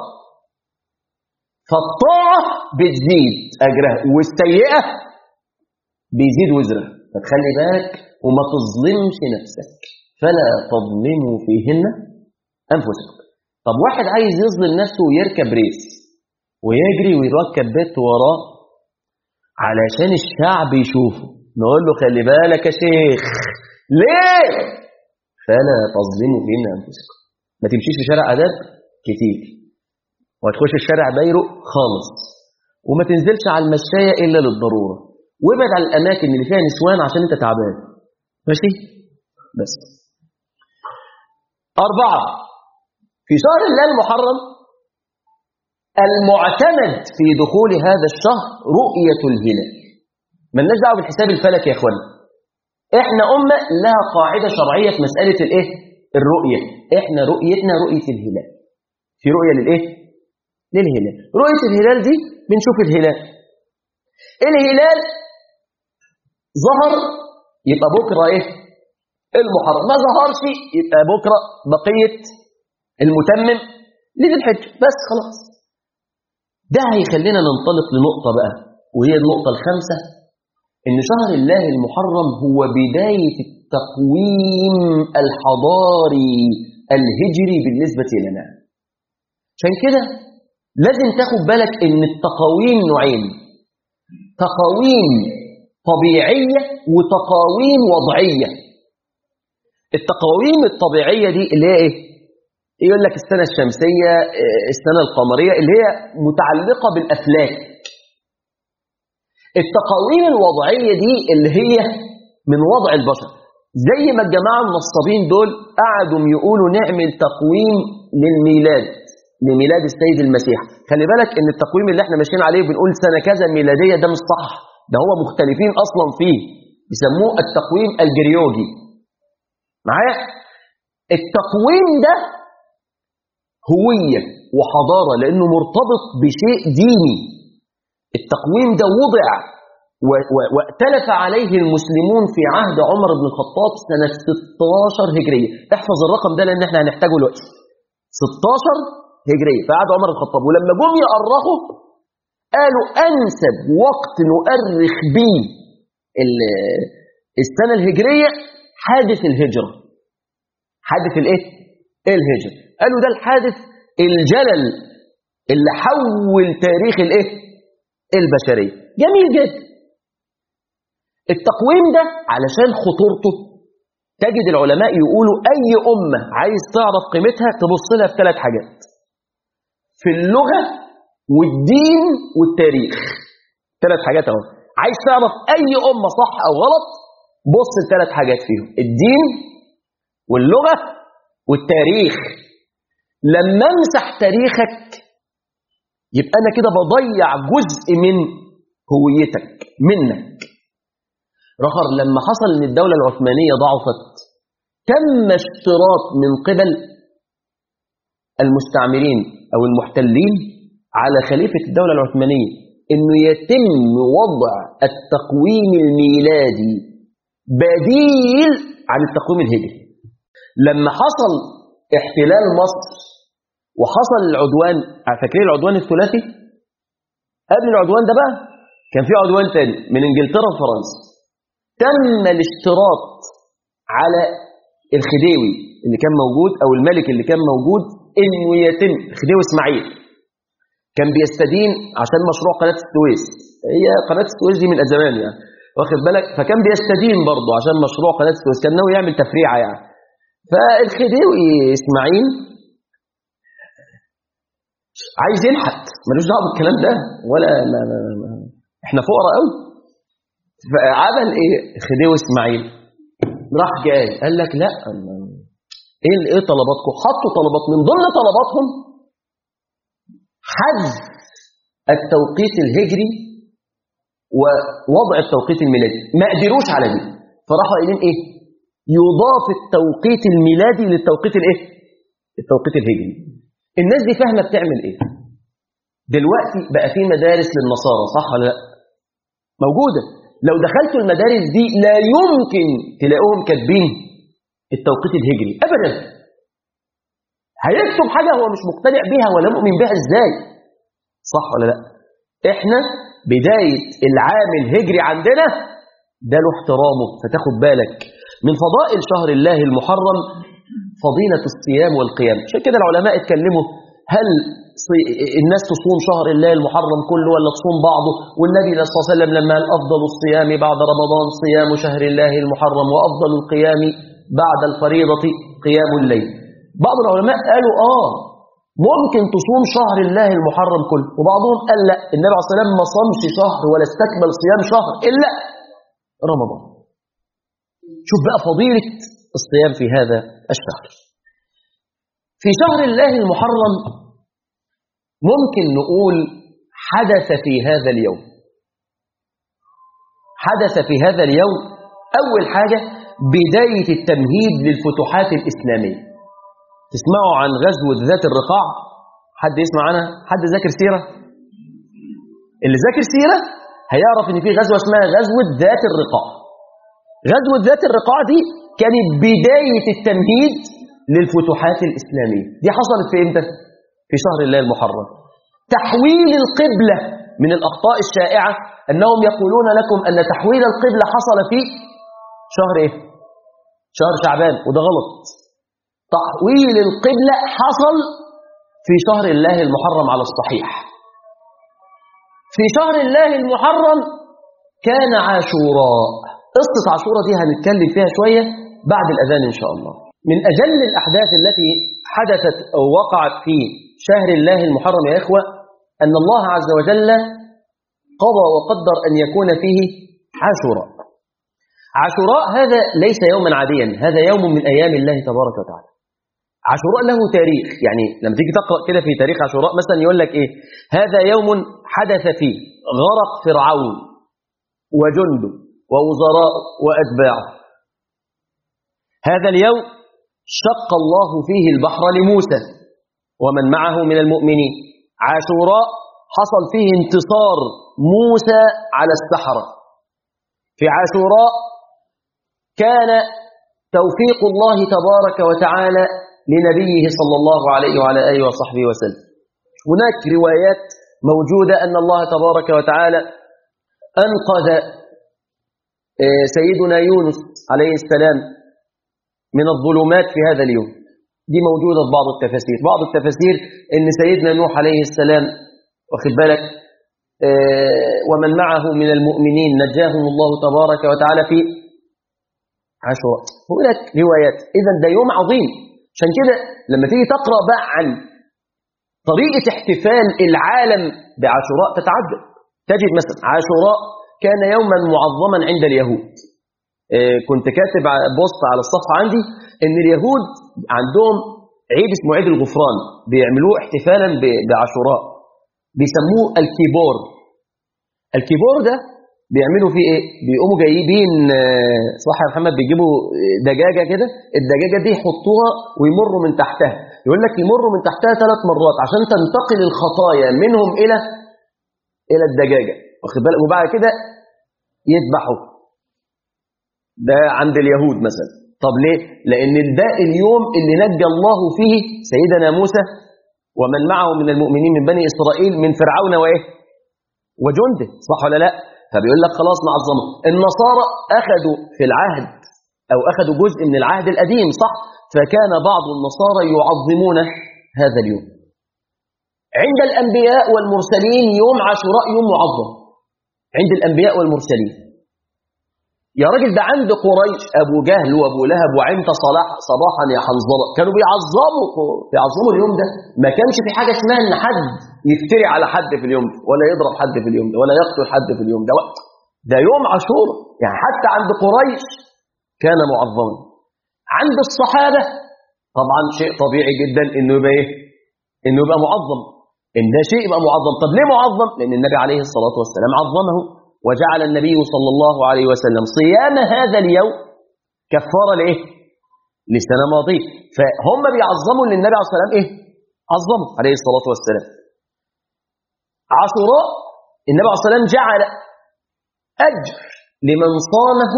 A: فالطاعه بتزيد اجرها والسيئه بيزيد وزرها فتخلي بالك وما تظلمش نفسك فلا تظلموا فيهن انفسكم طب واحد عايز يظلم نفسه ويركب ريس ويجري ويركب بيت وراه علشان الشعب يشوفه نقول له خلي بالك يا شيخ ليه فلا تظلموا فيهن انفسكم ما تمشيش في شارع اداب كتير وتخش الشارع بايرو خالص وما تنزلش على المشاية إلا للضرورة وابعد عن الأماكن اللي فيها نسوان عشان أنت تعبان ماشي بس أربعة في شهر الله المحرم المعتمد في دخول هذا الشهر رؤية الهلال مالناش دعوه بالحساب الفلكي يا اخوانا احنا أمة لها قاعدة شرعية في مسألة الايه الرؤية احنا رؤيتنا رؤية الهلال في رؤية للايه للهلال رؤية الهلال دي بنشوف الهلال الهلال ظهر يبقى بكرة ايه المحرم ما ظهرش يبقى بكرة بقية المتمم لذي الحج بس خلاص ده هيخلينا ننطلق لنقطة بقى وهي النقطة الخامسة إن شهر الله المحرم هو بداية التقويم الحضاري الهجري بالنسبة لنا عشان كده لازم تاخد بالك إن التقاويم نوعين تقاويم طبيعية وتقاويم وضعية التقاويم الطبيعية دي اللي هي إيه؟ يقول لك السنة الشمسية السنة القمرية اللي هي متعلقة بالأفلاك التقاويم الوضعية دي اللي هي من وضع البشر زي ما الجماعة النصابين دول قعدوا يقولوا نعمل تقويم للميلاد لميلاد السيد المسيح خلي بالك ان التقويم اللي احنا ماشيين عليه بنقول سنة كذا ميلادية ده مش صح ده هو مختلفين اصلا فيه يسموه التقويم الجريوجي معايا التقويم ده هوية وحضارة لأنه مرتبط بشيء ديني التقويم ده وضع وائتلف عليه المسلمون في عهد عمر بن الخطاب سنة 16 هجرية احفظ الرقم ده لأن احنا هنحتاجه دلوقتي 16 هجرية في عهد عمر بن الخطاب ولما جم يأرخوا قالوا أنسب وقت نؤرخ به السنة الهجرية حادث الهجرة حادث الايه الهجرة قالوا ده الحادث الجلل اللي حول تاريخ الايه البشريه جميل جدا التقويم ده علشان خطورته تجد العلماء يقولوا اي امه عايز تعرف قيمتها تبص لها في ثلاث حاجات في اللغه والدين والتاريخ ثلاث حاجات اهو عايز تعرف اي امه صح او غلط بص لثلاث حاجات فيهم الدين واللغه والتاريخ لما امسح تاريخك يبقى انا كده بضيع جزء من هويتك منك رخر لما حصل ان الدولة العثمانية ضعفت تم اشتراط من قبل المستعمرين او المحتلين على خليفة الدولة العثمانية انه يتم وضع التقويم الميلادي بديل عن التقويم الهجري لما حصل احتلال مصر وحصل العدوان فاكرين العدوان الثلاثي قبل العدوان ده بقى كان في عدوان تاني من انجلترا وفرنسا تم الاشتراط على الخديوي اللي كان موجود او الملك اللي كان موجود انه يتم خديوي اسماعيل كان بيستدين عشان مشروع قناه السويس هي قناه السويس دي من زمان يعني واخد بالك فكان بيستدين برضه عشان مشروع قناه السويس كان ناوي يعمل تفريعه يعني فالخديوي اسماعيل عايز ينحت ملوش دعوه بالكلام ده ولا ما ما ما احنا فقراء قوي فعمل ايه خديوي اسماعيل راح جاي قال لك لا ايه ايه طلباتكم حطوا طلبات من ضمن طلباتهم حذف التوقيت الهجري ووضع التوقيت الميلادي ما قدروش على دي فراحوا قايلين ايه يضاف التوقيت الميلادي للتوقيت الايه التوقيت الهجري الناس دي فاهمه بتعمل ايه دلوقتي بقى في مدارس للنصارى صح ولا لا موجوده لو دخلتوا المدارس دي لا يمكن تلاقوهم كاتبين التوقيت الهجري ابدا هيكتب حاجه هو مش مقتنع بيها ولا مؤمن بها ازاي صح ولا لا احنا بدايه العام الهجري عندنا ده له احترامه فتاخد بالك من فضائل شهر الله المحرم فضيلة الصيام والقيام عشان كده العلماء اتكلموا هل الناس تصوم شهر الله المحرم كله ولا تصوم بعضه والنبي صلى الله عليه وسلم لما قال أفضل الصيام بعد رمضان صيام شهر الله المحرم وأفضل القيام بعد الفريضة قيام الليل بعض العلماء قالوا آه ممكن تصوم شهر الله المحرم كله وبعضهم قال لا النبي عليه الصلاة والسلام ما صامش شهر ولا استكمل صيام شهر إلا رمضان شوف بقى فضيلة الصيام في هذا الشهر في شهر الله المحرم ممكن نقول حدث في هذا اليوم حدث في هذا اليوم أول حاجة بداية التمهيد للفتوحات الإسلامية تسمعوا عن غزوة ذات الرقاع حد يسمع عنها حد ذاكر سيرة اللي ذاكر سيرة هيعرف ان في غزوة اسمها غزوة ذات الرقاع غزوة ذات الرقاع دي كانت بداية التمهيد للفتوحات الإسلامية دي حصلت في امتى؟ في شهر الله المحرم تحويل القبلة من الأخطاء الشائعة أنهم يقولون لكم أن تحويل القبلة حصل في شهر إيه؟ شهر شعبان وده غلط تحويل القبلة حصل في شهر الله المحرم على الصحيح في شهر الله المحرم كان عاشوراء قصة عاشوراء دي هنتكلم فيها شوية بعد الأذان إن شاء الله من أجل الأحداث التي حدثت أو وقعت في شهر الله المحرم يا إخوة أن الله عز وجل قضى وقدر أن يكون فيه عاشوراء عاشوراء هذا ليس يوما عاديا هذا يوم من أيام الله تبارك وتعالى عاشوراء له تاريخ يعني لما تيجي تقرأ كده في تاريخ عاشوراء مثلا يقول لك إيه هذا يوم حدث فيه غرق فرعون وجنده ووزراء وأتباعه هذا اليوم شق الله فيه البحر لموسى ومن معه من المؤمنين عاشوراء حصل فيه انتصار موسى على السحرة في عاشوراء كان توفيق الله تبارك وتعالى لنبيه صلى الله عليه وعلى آله وصحبه وسلم هناك روايات موجودة أن الله تبارك وتعالى أنقذ سيدنا يونس عليه السلام من الظلمات في هذا اليوم دي موجودة في بعض التفاسير بعض التفاسير أن سيدنا نوح عليه السلام واخد بالك ومن معه من المؤمنين نجاهم الله تبارك وتعالى في عاشوراء هناك روايات إذا ده يوم عظيم عشان كده لما تيجي تقرأ بقى عن طريقة احتفال العالم بعاشوراء تتعجب تجد مثلا عاشوراء كان يوما معظما عند اليهود كنت كاتب بوست على الصفحة عندي ان اليهود عندهم عيد اسمه عيد الغفران بيعملوه احتفالا بعاشوراء بيسموه الكيبور الكيبور ده بيعملوا فيه ايه بيقوموا جايبين صح يا محمد بيجيبوا دجاجة كده الدجاجة دي يحطوها ويمروا من تحتها يقول لك يمروا من تحتها ثلاث مرات عشان تنتقل الخطايا منهم الى الى الدجاجة واخد بالك وبعد كده يذبحوا ده عند اليهود مثلا طب ليه لان ده اليوم اللي نجى الله فيه سيدنا موسى ومن معه من المؤمنين من بني اسرائيل من فرعون وايه وجنده صح ولا لا فبيقول لك خلاص نعظمه النصارى اخذوا في العهد او اخذوا جزء من العهد القديم صح فكان بعض النصارى يعظمون هذا اليوم عند الانبياء والمرسلين يوم عاشوراء يوم معظم عند الانبياء والمرسلين يا راجل ده عند قريش ابو جهل وابو لهب وعند صلاح صباحا يا حنظله كانوا بيعظموا بيعظموا اليوم ده ما كانش في حاجه اسمها ان حد يفتري على حد في اليوم ده ولا يضرب حد في اليوم ده ولا يقتل حد في اليوم ده وقت ده يوم عاشوراء يعني حتى عند قريش كان معظما عند الصحابه طبعا شيء طبيعي جدا انه يبقى ايه انه يبقى معظم ان ده شيء يبقى معظم طب ليه معظم لان النبي عليه الصلاه والسلام عظمه وجعل النبي صلى الله عليه وسلم صيام هذا اليوم كفارة لإيه؟ لسنة ماضية فهم بيعظموا للنبي عليه الصلاة والسلام إيه؟ عظموا عليه الصلاة والسلام عاشوراء النبي عليه الصلاة والسلام جعل أجر لمن صامه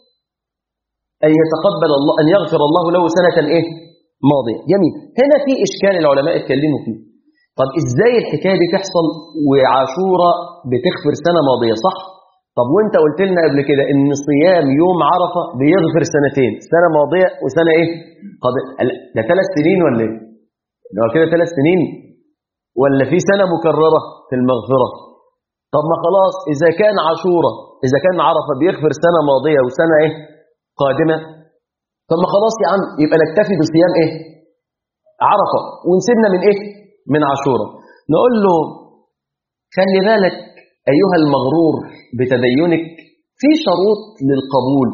A: أن يتقبل الله أن يغفر الله له سنة إيه؟ ماضية جميل هنا في إشكال العلماء اتكلموا فيه طب إزاي الحكاية دي تحصل وعاشورة بتغفر سنة ماضية صح؟ طب وانت قلت لنا قبل كده ان صيام يوم عرفة بيغفر سنتين سنة ماضية وسنة ايه؟ قد... ده ثلاث سنين ولا ايه؟ ده هو كده ثلاث سنين ولا في سنة مكررة في المغفرة طب ما خلاص إذا كان عاشورة إذا كان عرفة بيغفر سنة ماضية وسنة إيه قادمة طب ما خلاص يا عم يبقى نكتفي بصيام إيه عرفة ونسيبنا من إيه من عاشورة نقول له خلي بالك أيها المغرور بتدينك في شروط للقبول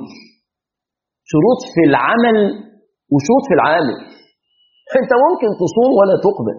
A: شروط في العمل وشروط في العامل انت ممكن تصوم ولا تقبل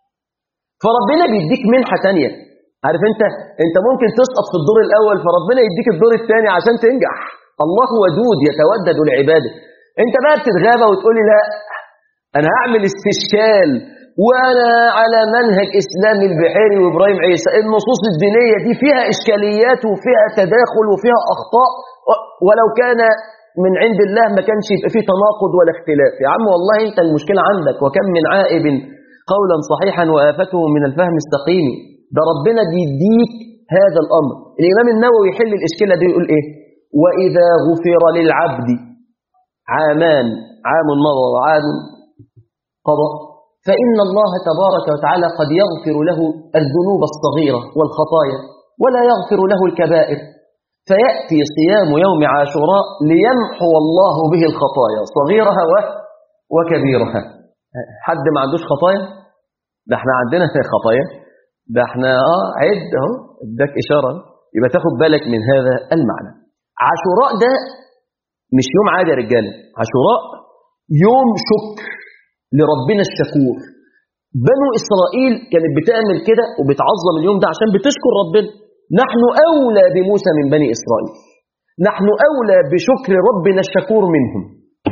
A: فربنا بيديك منحة تانية عارف انت انت ممكن تسقط في الدور الاول فربنا يديك الدور الثاني عشان تنجح الله ودود يتودد لعباده انت بقى بتتغابى وتقولي لا انا هعمل استشكال وانا على منهج اسلامي البحيري وابراهيم عيسى النصوص الدينيه دي فيها اشكاليات وفيها تداخل وفيها اخطاء ولو كان من عند الله ما كانش يبقى فيه تناقض ولا اختلاف يا عم والله انت المشكله عندك وكم من عائب قولا صحيحا وآفته من الفهم السقيم ده ربنا بيديك هذا الأمر الإمام النووي يحل الإشكالة دي يقول إيه وإذا غفر للعبد عامان عام مضى وعام قضى فإن الله تبارك وتعالى قد يغفر له الذنوب الصغيرة والخطايا ولا يغفر له الكبائر فيأتي صيام يوم عاشوراء ليمحو الله به الخطايا صغيرها وكبيرها حد ما عندوش خطايا ده احنا عندنا خطايا ده احنا اه عد اهو اداك اشاره يبقى تاخد بالك من هذا المعنى عاشوراء ده مش يوم عادي يا رجاله عاشوراء يوم شكر لربنا الشكور بنو اسرائيل كانت بتعمل كده وبتعظم اليوم ده عشان بتشكر ربنا نحن اولى بموسى من بني اسرائيل نحن اولى بشكر ربنا الشكور منهم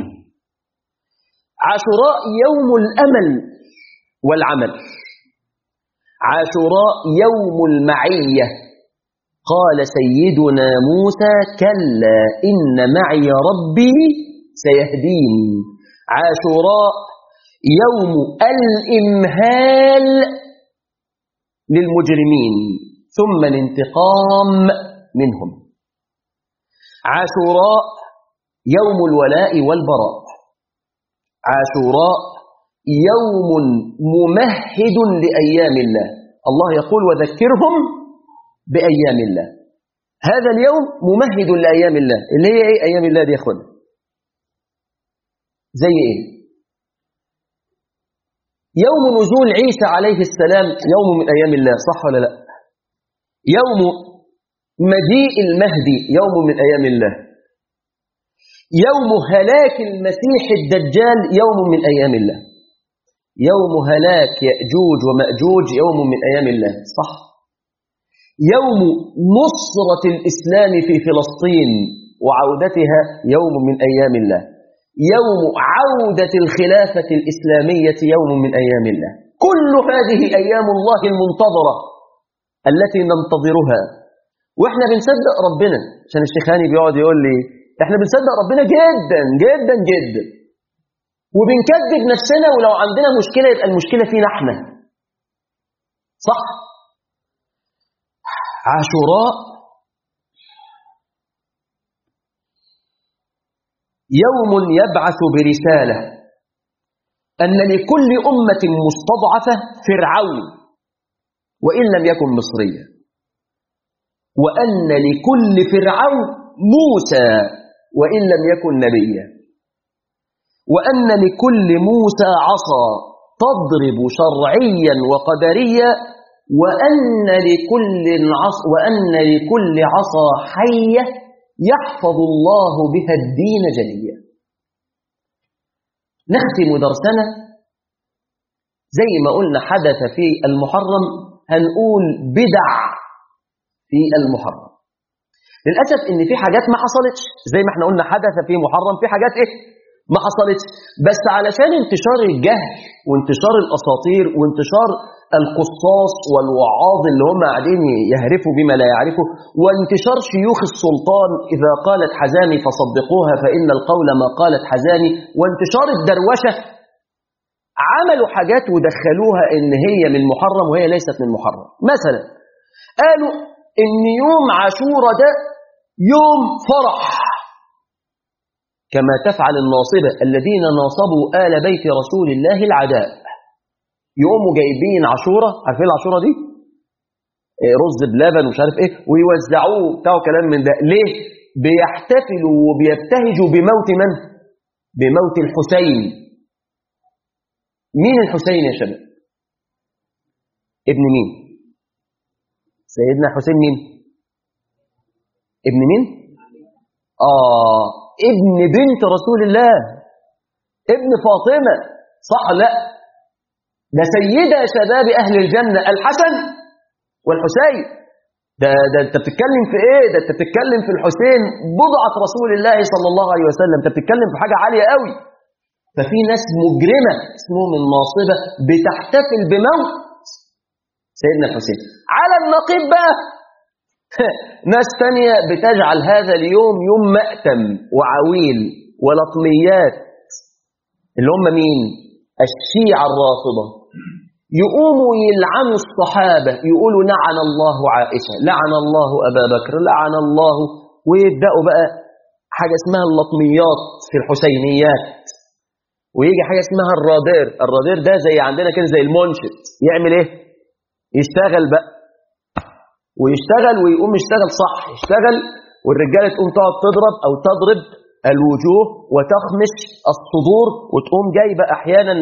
A: عاشوراء يوم الأمل والعمل عاشوراء يوم المعية قال سيدنا موسى كلا إن معي ربي سيهدين عاشوراء يوم الإمهال للمجرمين ثم الانتقام منهم عاشوراء يوم الولاء والبراء عاشوراء يوم ممهد لأيام الله الله يقول وذكرهم بأيام الله هذا اليوم ممهد لأيام الله اللي هي إيه أيام الله دي يا أخوان زي إيه يوم نزول عيسى عليه السلام يوم من أيام الله صح ولا لا يوم مجيء المهدي يوم من أيام الله يوم هلاك المسيح الدجال يوم من أيام الله يوم هلاك يأجوج ومأجوج يوم من أيام الله صح يوم نصرة الإسلام في فلسطين وعودتها يوم من أيام الله يوم عودة الخلافة الإسلامية يوم من أيام الله كل هذه أيام الله المنتظرة التي ننتظرها وإحنا بنصدق ربنا عشان الشيخاني بيقعد يقول لي احنا بنصدق ربنا جدا جدا جدا وبنكذب نفسنا ولو عندنا مشكلة يبقى المشكلة فينا احنا صح عاشوراء يوم يبعث برسالة أن لكل أمة مستضعفة فرعون وإن لم يكن مصريا وأن لكل فرعون موسى وإن لم يكن نبيا وأن لكل موسى عصا تضرب شرعيا وقدريا وأن لكل عصا وأن لكل عصا حية يحفظ الله بها الدين جليا نختم درسنا زي ما قلنا حدث في المحرم هنقول بدع في المحرم للاسف ان في حاجات ما حصلتش زي ما احنا قلنا حدث في محرم في حاجات ايه ما حصلتش بس علشان انتشار الجهل وانتشار الاساطير وانتشار القصاص والوعاظ اللي هم قاعدين يهرفوا بما لا يعرفوا وانتشار شيوخ السلطان اذا قالت حزامي فصدقوها فان القول ما قالت حزامي وانتشار الدروشه عملوا حاجات ودخلوها ان هي من محرم وهي ليست من محرم مثلا قالوا ان يوم عاشوراء ده يوم فرح كما تفعل الناصبة الذين ناصبوا آل بيت رسول الله العداء يقوموا جايبين عاشوراء عارفين العاشوراء دي إيه رز بلبن ومش عارف ايه ويوزعوه بتاعوا كلام من ده ليه بيحتفلوا وبيبتهجوا بموت من بموت الحسين مين الحسين يا شباب ابن مين سيدنا حسين مين ابن مين اه ابن بنت رسول الله ابن فاطمة صح لا ده سيدة شباب أهل الجنة الحسن والحسين ده, ده انت بتتكلم في ايه ده انت بتتكلم في الحسين بضعة رسول الله صلى الله عليه وسلم انت بتتكلم في حاجة عالية قوي ففي ناس مجرمة اسمهم الناصبة بتحتفل بموت سيدنا الحسين على النقيض بقى ناس تانية بتجعل هذا اليوم يوم مأتم وعويل ولطميات اللي هم مين الشيعة الرافضة يقوموا يلعنوا الصحابة يقولوا لعن الله عائشة لعن الله أبا بكر لعن الله ويبدأوا بقى حاجة اسمها اللطميات في الحسينيات ويجي حاجة اسمها الرادير الرادير ده زي عندنا كده زي المنشد يعمل ايه يشتغل بقى ويشتغل ويقوم يشتغل صح يشتغل والرجالة تقوم تقعد تضرب أو تضرب الوجوه وتخمش الصدور وتقوم جايبة أحيانا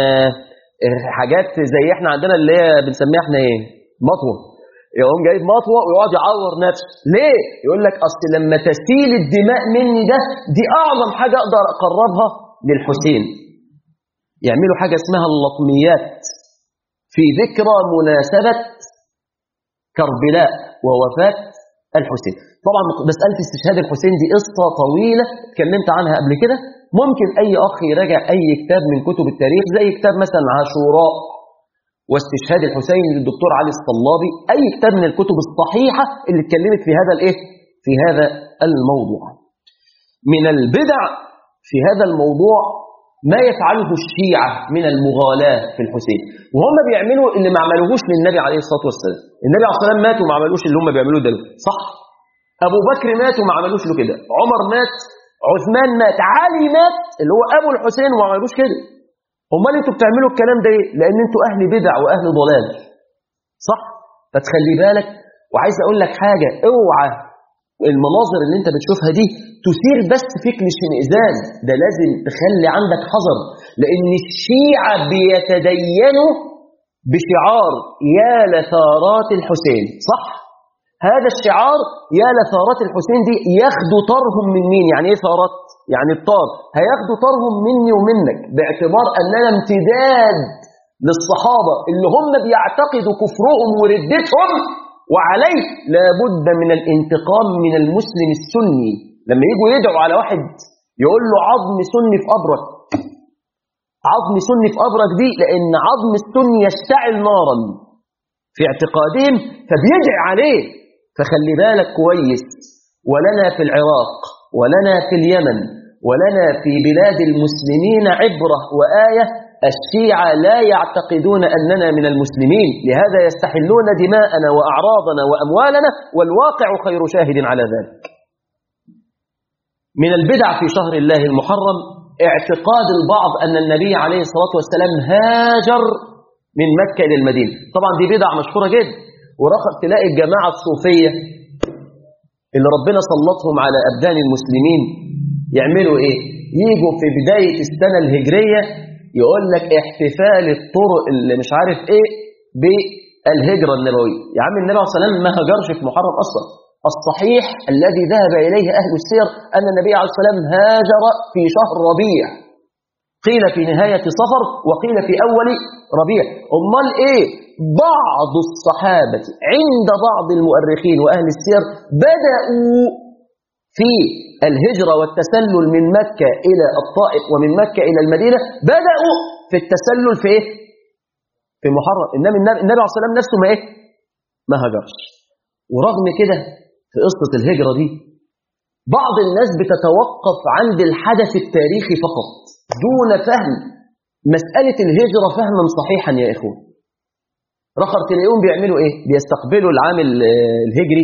A: حاجات زي احنا عندنا اللي هي بنسميها احنا ايه مطوة يقوم جايب مطوة ويقعد يعور نفسه ليه يقول لك أصل لما تسيل الدماء مني ده دي أعظم حاجة أقدر أقربها للحسين يعملوا حاجة اسمها اللطميات في ذكرى مناسبة كربلاء ووفاة الحسين طبعا مسألة استشهاد الحسين دي قصة طويلة اتكلمت عنها قبل كده ممكن أي أخ يراجع أي كتاب من كتب التاريخ زي كتاب مثلا عاشوراء واستشهاد الحسين للدكتور علي الصلابي أي كتاب من الكتب الصحيحة اللي اتكلمت في هذا الإيه؟ في هذا الموضوع من البدع في هذا الموضوع ما يفعله الشيعة من المغالاة في الحسين وهم بيعملوا اللي ما عملوهوش للنبي عليه الصلاة والسلام النبي عليه الصلاة والسلام مات وما عملوش اللي هم بيعملوه ده صح أبو بكر مات وما عملوش له كده عمر مات عثمان مات علي مات اللي هو أبو الحسين وما عملوش كده امال انتوا بتعملوا الكلام ده ايه لان انتوا اهل بدع واهل ضلال صح فتخلي بالك وعايز اقول لك حاجه اوعى المناظر اللي انت بتشوفها دي تثير بس فيك الاشمئزاز ده لازم تخلي عندك حذر لان الشيعة بيتدينوا بشعار يا لثارات الحسين صح هذا الشعار يا لثارات الحسين دي ياخدوا طارهم من مين يعني ايه ثارات يعني الطار هياخدوا طارهم مني ومنك باعتبار اننا امتداد للصحابة اللي هم بيعتقدوا كفرهم وردتهم وعليه لابد من الانتقام من المسلم السني لما يجوا يدعوا على واحد يقول له عظم سني في قبرك عظم سني في قبرك دي لان عظم السني يشتعل نارا في اعتقادهم فبيدعي عليه فخلي بالك كويس ولنا في العراق ولنا في اليمن ولنا في بلاد المسلمين عبرة وآية الشيعة لا يعتقدون أننا من المسلمين لهذا يستحلون دماءنا وأعراضنا وأموالنا والواقع خير شاهد على ذلك من البدع في شهر الله المحرم اعتقاد البعض أن النبي عليه الصلاة والسلام هاجر من مكة إلى المدينة طبعا دي بدع مشهورة جدا ورقب تلاقي الجماعة الصوفية اللي ربنا سلطهم على أبدان المسلمين يعملوا إيه يجوا في بداية السنة الهجرية يقول لك احتفال الطرق اللي مش عارف ايه بالهجرة النبوية يا عم النبي عليه الصلاة والسلام ما هجرش في محرم أصلا الصحيح الذي ذهب إليه أهل السير أن النبي عليه الصلاة والسلام هاجر في شهر ربيع قيل في نهاية صفر وقيل في أول ربيع أمال إيه بعض الصحابة عند بعض المؤرخين وأهل السير بدأوا في الهجرة والتسلل من مكة إلى الطائف ومن مكة إلى المدينة بدأوا في التسلل في إيه؟ في محرم إنما النبي عليه الصلاة والسلام نفسه ما إيه؟ ما هجرش ورغم كده في قصة الهجرة دي بعض الناس بتتوقف عند الحدث التاريخي فقط دون فهم مسألة الهجرة فهما صحيحا يا إخوة رخر تلاقيهم بيعملوا إيه؟ بيستقبلوا العام الهجري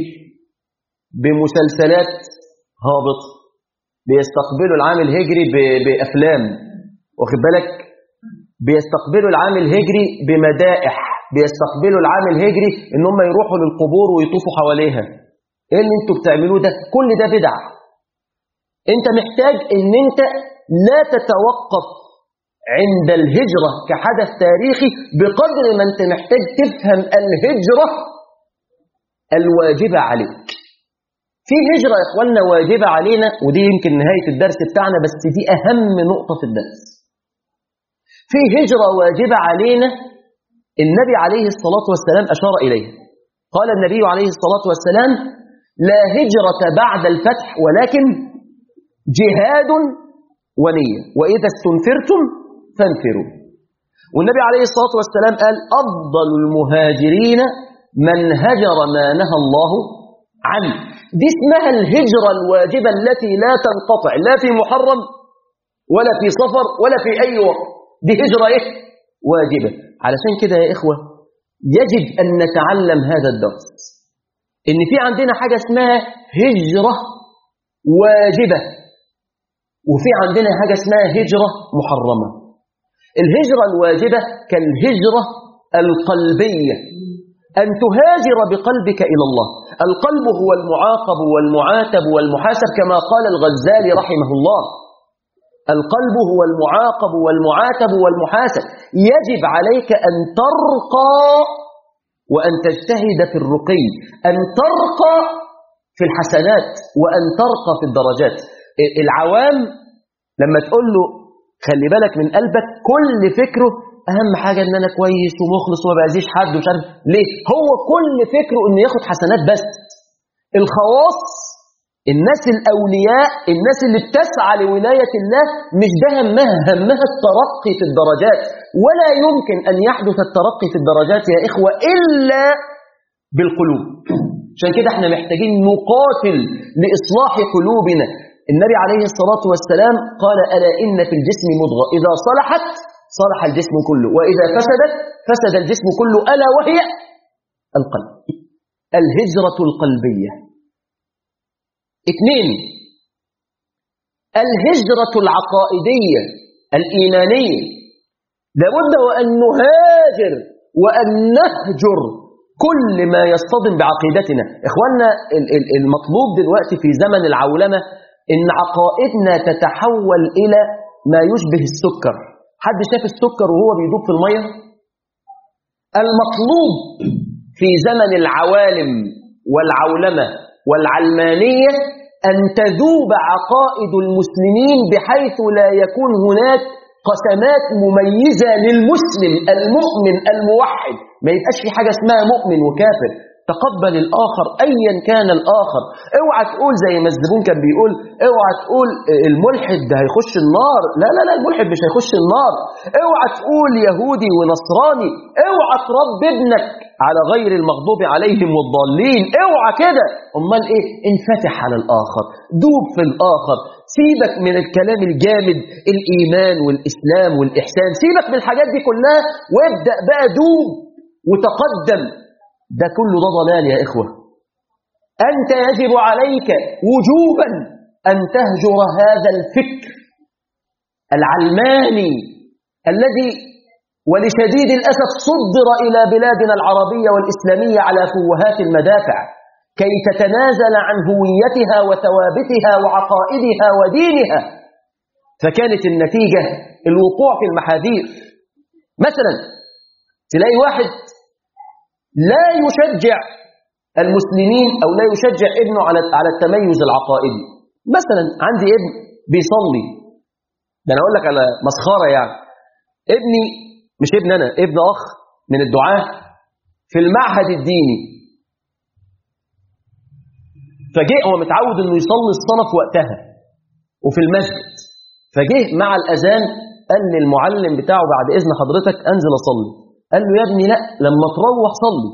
A: بمسلسلات هابط بيستقبلوا العام الهجري بأفلام واخد بالك بيستقبلوا العام الهجري بمدائح بيستقبلوا العام الهجري ان هم يروحوا للقبور ويطوفوا حواليها ايه اللي انتوا بتعملوه ده كل ده بدع انت محتاج ان انت لا تتوقف عند الهجرة كحدث تاريخي بقدر ما انت محتاج تفهم الهجرة الواجبة عليك في هجرة يا اخواننا واجبة علينا ودي يمكن نهاية الدرس بتاعنا بس دي اهم نقطة في الدرس في هجرة واجبة علينا النبي عليه الصلاة والسلام أشار إليه قال النبي عليه الصلاة والسلام لا هجرة بعد الفتح ولكن جهاد ونية وإذا استنفرتم فانفروا والنبي عليه الصلاة والسلام قال أفضل المهاجرين من هجر ما نهى الله عنه دي اسمها الهجرة الواجبة التي لا تنقطع لا في محرم ولا في صفر ولا في أي وقت دي هجرة إيه؟ واجبة علشان كده يا إخوة يجب أن نتعلم هذا الدرس إن في عندنا حاجة اسمها هجرة واجبة وفي عندنا حاجة اسمها هجرة محرمة الهجرة الواجبة كالهجرة القلبية أن تهاجر بقلبك إلى الله القلب هو المعاقب والمعاتب والمحاسب كما قال الغزالي رحمه الله القلب هو المعاقب والمعاتب والمحاسب يجب عليك أن ترقى وأن تجتهد في الرقي أن ترقى في الحسنات وأن ترقى في الدرجات العوام لما تقول له خلي بالك من قلبك كل فكره أهم حاجة إن أنا كويس ومخلص وما بأذيش حد ومش عارف ليه هو كل فكره إنه ياخد حسنات بس الخواص الناس الأولياء الناس اللي بتسعى لولاية الله مش ده همها همها الترقي في الدرجات ولا يمكن أن يحدث الترقي في الدرجات يا إخوة إلا بالقلوب عشان كده احنا محتاجين نقاتل لإصلاح قلوبنا النبي عليه الصلاة والسلام قال ألا إن في الجسم مضغة إذا صلحت صلح الجسم كله وإذا فسدت فسد الجسم كله ألا وهي القلب الهجرة القلبية اثنين الهجرة العقائدية الإيمانية لابد وأن نهاجر وأن نهجر كل ما يصطدم بعقيدتنا إخواننا المطلوب دلوقتي في زمن العولمة إن عقائدنا تتحول إلى ما يشبه السكر حد شاف السكر وهو بيدوب في المية المطلوب في زمن العوالم والعولمة والعلمانية أن تذوب عقائد المسلمين بحيث لا يكون هناك قسمات مميزة للمسلم المؤمن الموحد ما يبقاش في حاجة اسمها مؤمن وكافر تقبل الآخر أيا كان الآخر اوعى تقول زي ما الزبون كان بيقول اوعى تقول الملحد ده هيخش النار لا لا لا الملحد مش هيخش النار اوعى تقول يهودي ونصراني اوعى تربي ابنك على غير المغضوب عليهم والضالين اوعى كده امال ايه انفتح على الاخر دوب في الاخر سيبك من الكلام الجامد الايمان والاسلام والاحسان سيبك من الحاجات دي كلها وابدا بقى دوب وتقدم ده كله ده ضلال يا إخوة أنت يجب عليك وجوبا أن تهجر هذا الفكر العلماني الذي ولشديد الأسف صدر إلى بلادنا العربية والإسلامية على فوهات المدافع كي تتنازل عن هويتها وثوابتها وعقائدها ودينها فكانت النتيجة الوقوع في المحاذير مثلا تلاقي واحد لا يشجع المسلمين أو لا يشجع ابنه على على التميز العقائدي مثلا عندي ابن بيصلي ده أنا أقول لك على مسخرة يعني ابني مش ابن أنا ابن أخ من الدعاة في المعهد الديني فجاء هو متعود انه يصلي الصلاه في وقتها وفي المسجد فجه مع الاذان قال للمعلم بتاعه بعد اذن حضرتك انزل اصلي قال له يا ابني لا لما تروح صلي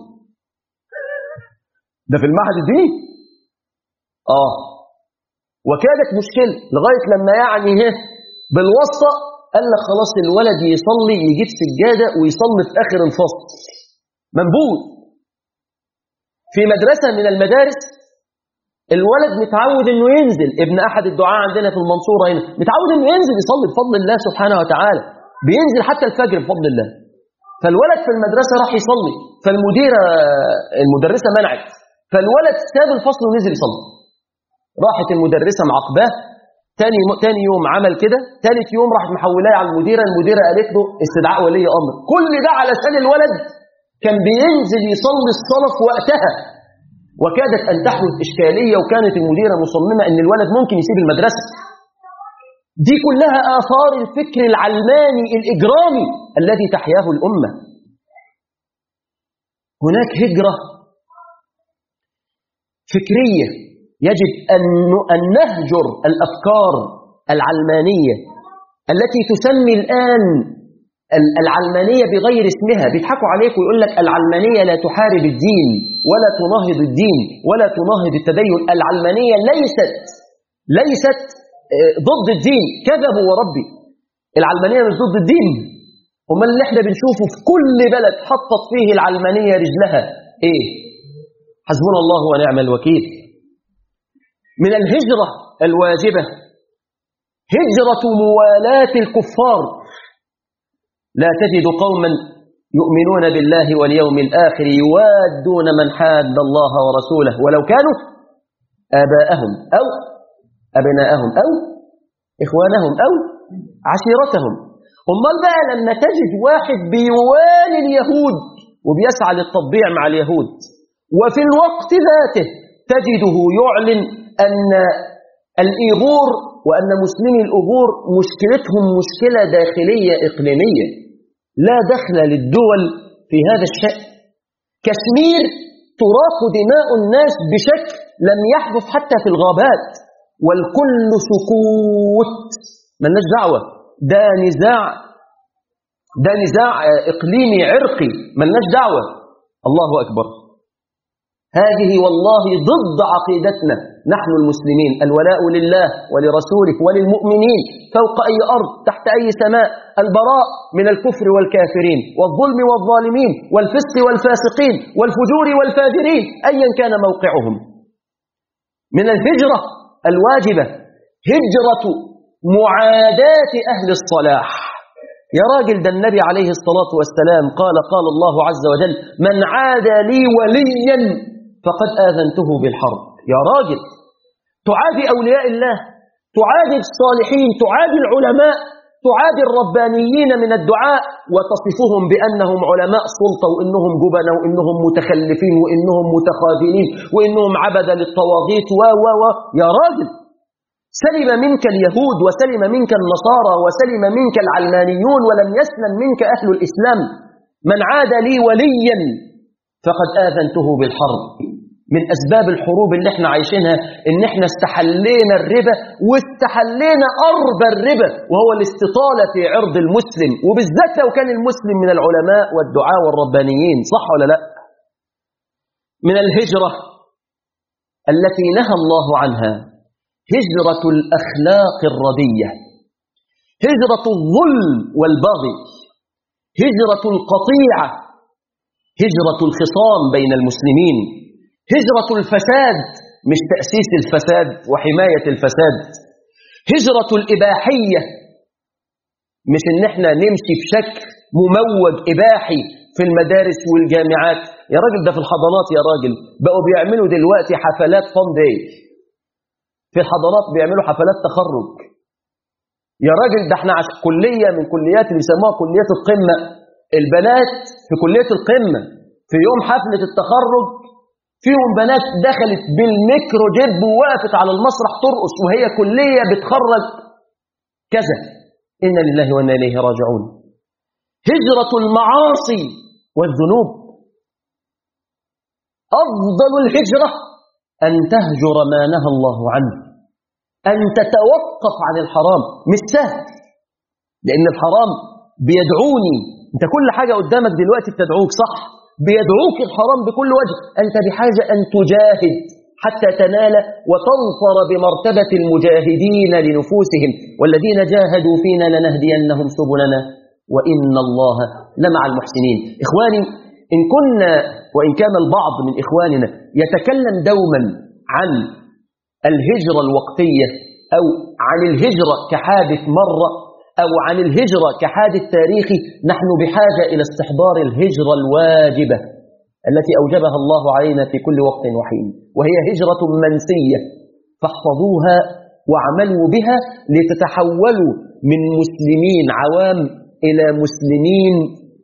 A: ده في المعهد الديني اه وكانت مشكله لغايه لما يعني هه بالواسطه قال لك خلاص الولد يصلي يجيب سجاده ويصلي في اخر الفصل منبوذ في مدرسه من المدارس الولد متعود انه ينزل ابن احد الدعاء عندنا في المنصوره هنا متعود انه ينزل يصلي بفضل الله سبحانه وتعالى بينزل حتى الفجر بفضل الله فالولد في المدرسه راح يصلي فالمديره المدرسه منعت فالولد ساب الفصل ونزل يصلي راحت المدرسه معاقباه تاني تاني يوم عمل كده ثالث يوم راحت محولاه على المديره المديره قالت له استدعاء ولي امر كل ده علشان الولد كان بينزل يصلي الصلاه في وقتها وكادت أن تحدث إشكالية وكانت المديرة مصممة أن الولد ممكن يسيب المدرسة دي كلها آثار الفكر العلماني الإجرامي الذي تحياه الأمة هناك هجرة فكرية يجب أن نهجر الأفكار العلمانية التي تسمي الآن العلمانية بغير اسمها بيضحكوا عليك ويقول لك العلمانية لا تحارب الدين ولا تناهض الدين ولا تناهض التدين العلمانية ليست ليست ضد الدين كذبوا وربي العلمانية مش ضد الدين وما اللي احنا بنشوفه في كل بلد حطت فيه العلمانية رجلها ايه حسبنا الله ونعم الوكيل من الهجرة الواجبة هجرة موالاة الكفار لا تجد قوما يؤمنون بالله واليوم الآخر يوادون من حاد الله ورسوله ولو كانوا آباءهم أو أبناءهم أو إخوانهم أو عشيرتهم أمال بقى لما تجد واحد بيوالي اليهود وبيسعى للتطبيع مع اليهود وفي الوقت ذاته تجده يعلن أن الإيغور وأن مسلمي الأغور مشكلتهم مشكلة داخلية إقليمية لا دخل للدول في هذا الشأن كشمير تراق دماء الناس بشكل لم يحدث حتى في الغابات والكل سكوت ملناش دعوة ده نزاع ده نزاع إقليمي عرقي ملناش دعوة الله أكبر هذه والله ضد عقيدتنا نحن المسلمين الولاء لله ولرسوله وللمؤمنين فوق أي أرض تحت أي سماء البراء من الكفر والكافرين والظلم والظالمين والفسق والفاسقين والفجور والفاجرين أيا كان موقعهم من الهجرة الواجبة هجرة معاداة أهل الصلاح يا راجل ده النبي عليه الصلاة والسلام قال قال الله عز وجل من عاد لي وليا فقد آذنته بالحرب يا راجل تعادي أولياء الله تعادي الصالحين تعادي العلماء تعادي الربانيين من الدعاء وتصفهم بأنهم علماء سلطة وإنهم جبنة وإنهم متخلفين وإنهم متخاذلين وإنهم عبدا للطواغيت و و و يا راجل سلم منك اليهود وسلم منك النصارى وسلم منك العلمانيون ولم يسلم منك أهل الإسلام من عاد لي وليا فقد آذنته بالحرب من أسباب الحروب اللي احنا عايشينها ان احنا استحلينا الربا واستحلينا أرب الربا وهو الاستطالة في عرض المسلم وبالذات لو كان المسلم من العلماء والدعاء والربانيين صح ولا لا من الهجرة التي نهى الله عنها هجرة الأخلاق الردية هجرة الظلم والبغي هجرة القطيعة هجرة الخصام بين المسلمين هجرة الفساد مش تأسيس الفساد وحماية الفساد هجرة الإباحية مش ان احنا نمشي بشكل مموج إباحي في المدارس والجامعات يا راجل ده في الحضانات يا راجل بقوا بيعملوا دلوقتي حفلات فان داي في الحضانات بيعملوا حفلات تخرج يا راجل ده احنا عشان كلية من كليات اللي بيسموها كليات القمة البنات في كلية القمة في يوم حفلة التخرج فيهم بنات دخلت بالميكرو جيب ووقفت على المسرح ترقص وهي كلية بتخرج كذا إن لله وإنا إليه راجعون هجرة المعاصي والذنوب أفضل الهجرة أن تهجر ما نهى الله عنه أن تتوقف عن الحرام مش سهل لأن الحرام بيدعوني أنت كل حاجة قدامك دلوقتي بتدعوك صح بيدعوك الحرام بكل وجه أنت بحاجة أن تجاهد حتى تنال وتنصر بمرتبة المجاهدين لنفوسهم والذين جاهدوا فينا لنهدينهم سبلنا وإن الله لمع المحسنين إخواني إن كنا وإن كان البعض من إخواننا يتكلم دوما عن الهجرة الوقتية أو عن الهجرة كحادث مرة أو عن الهجرة كحادث تاريخي نحن بحاجة إلى استحضار الهجرة الواجبة التي أوجبها الله علينا في كل وقت وحين وهي هجرة منسية فاحفظوها واعملوا بها لتتحولوا من مسلمين عوام إلى مسلمين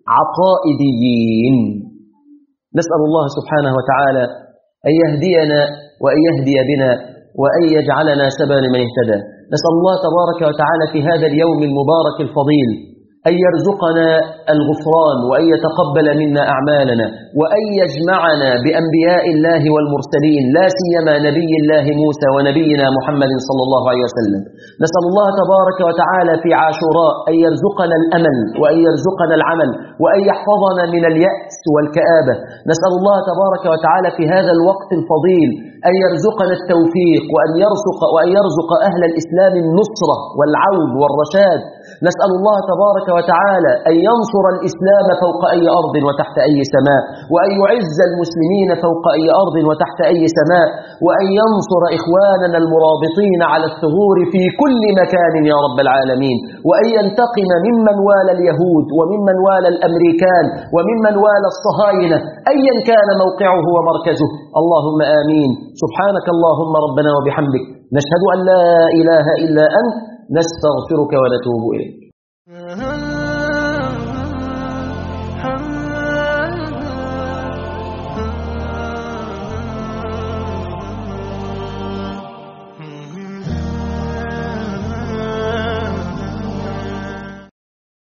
A: عقائديين نسأل الله سبحانه وتعالى أن يهدينا وأن يهدي بنا وأن يجعلنا سببا لمن اهتدى نسأل الله تبارك وتعالى في هذا اليوم المبارك الفضيل أن يرزقنا الغفران وأن يتقبل منا أعمالنا وأن يجمعنا بأنبياء الله والمرسلين لا سيما نبي الله موسى ونبينا محمد صلى الله عليه وسلم نسأل الله تبارك وتعالى في عاشوراء أن يرزقنا الأمل وأن يرزقنا العمل وأن يحفظنا من اليأس والكآبة نسأل الله تبارك وتعالى في هذا الوقت الفضيل أن يرزقنا التوفيق وأن يرزق, وأن يرزق أهل الإسلام النصرة والعون والرشاد نسأل الله تبارك وتعالى أن ينصر الإسلام فوق أي أرض وتحت أي سماء وأن يعز المسلمين فوق أي أرض وتحت أي سماء وأن ينصر إخواننا المرابطين على الثغور في كل مكان يا رب العالمين وأن ينتقم ممن والى اليهود وممن والى الأمريكان وممن والى الصهاينة أيا كان موقعه ومركزه اللهم آمين سبحانك اللهم ربنا وبحمدك نشهد أن لا إله إلا أنت نستغفرك ونتوب إليك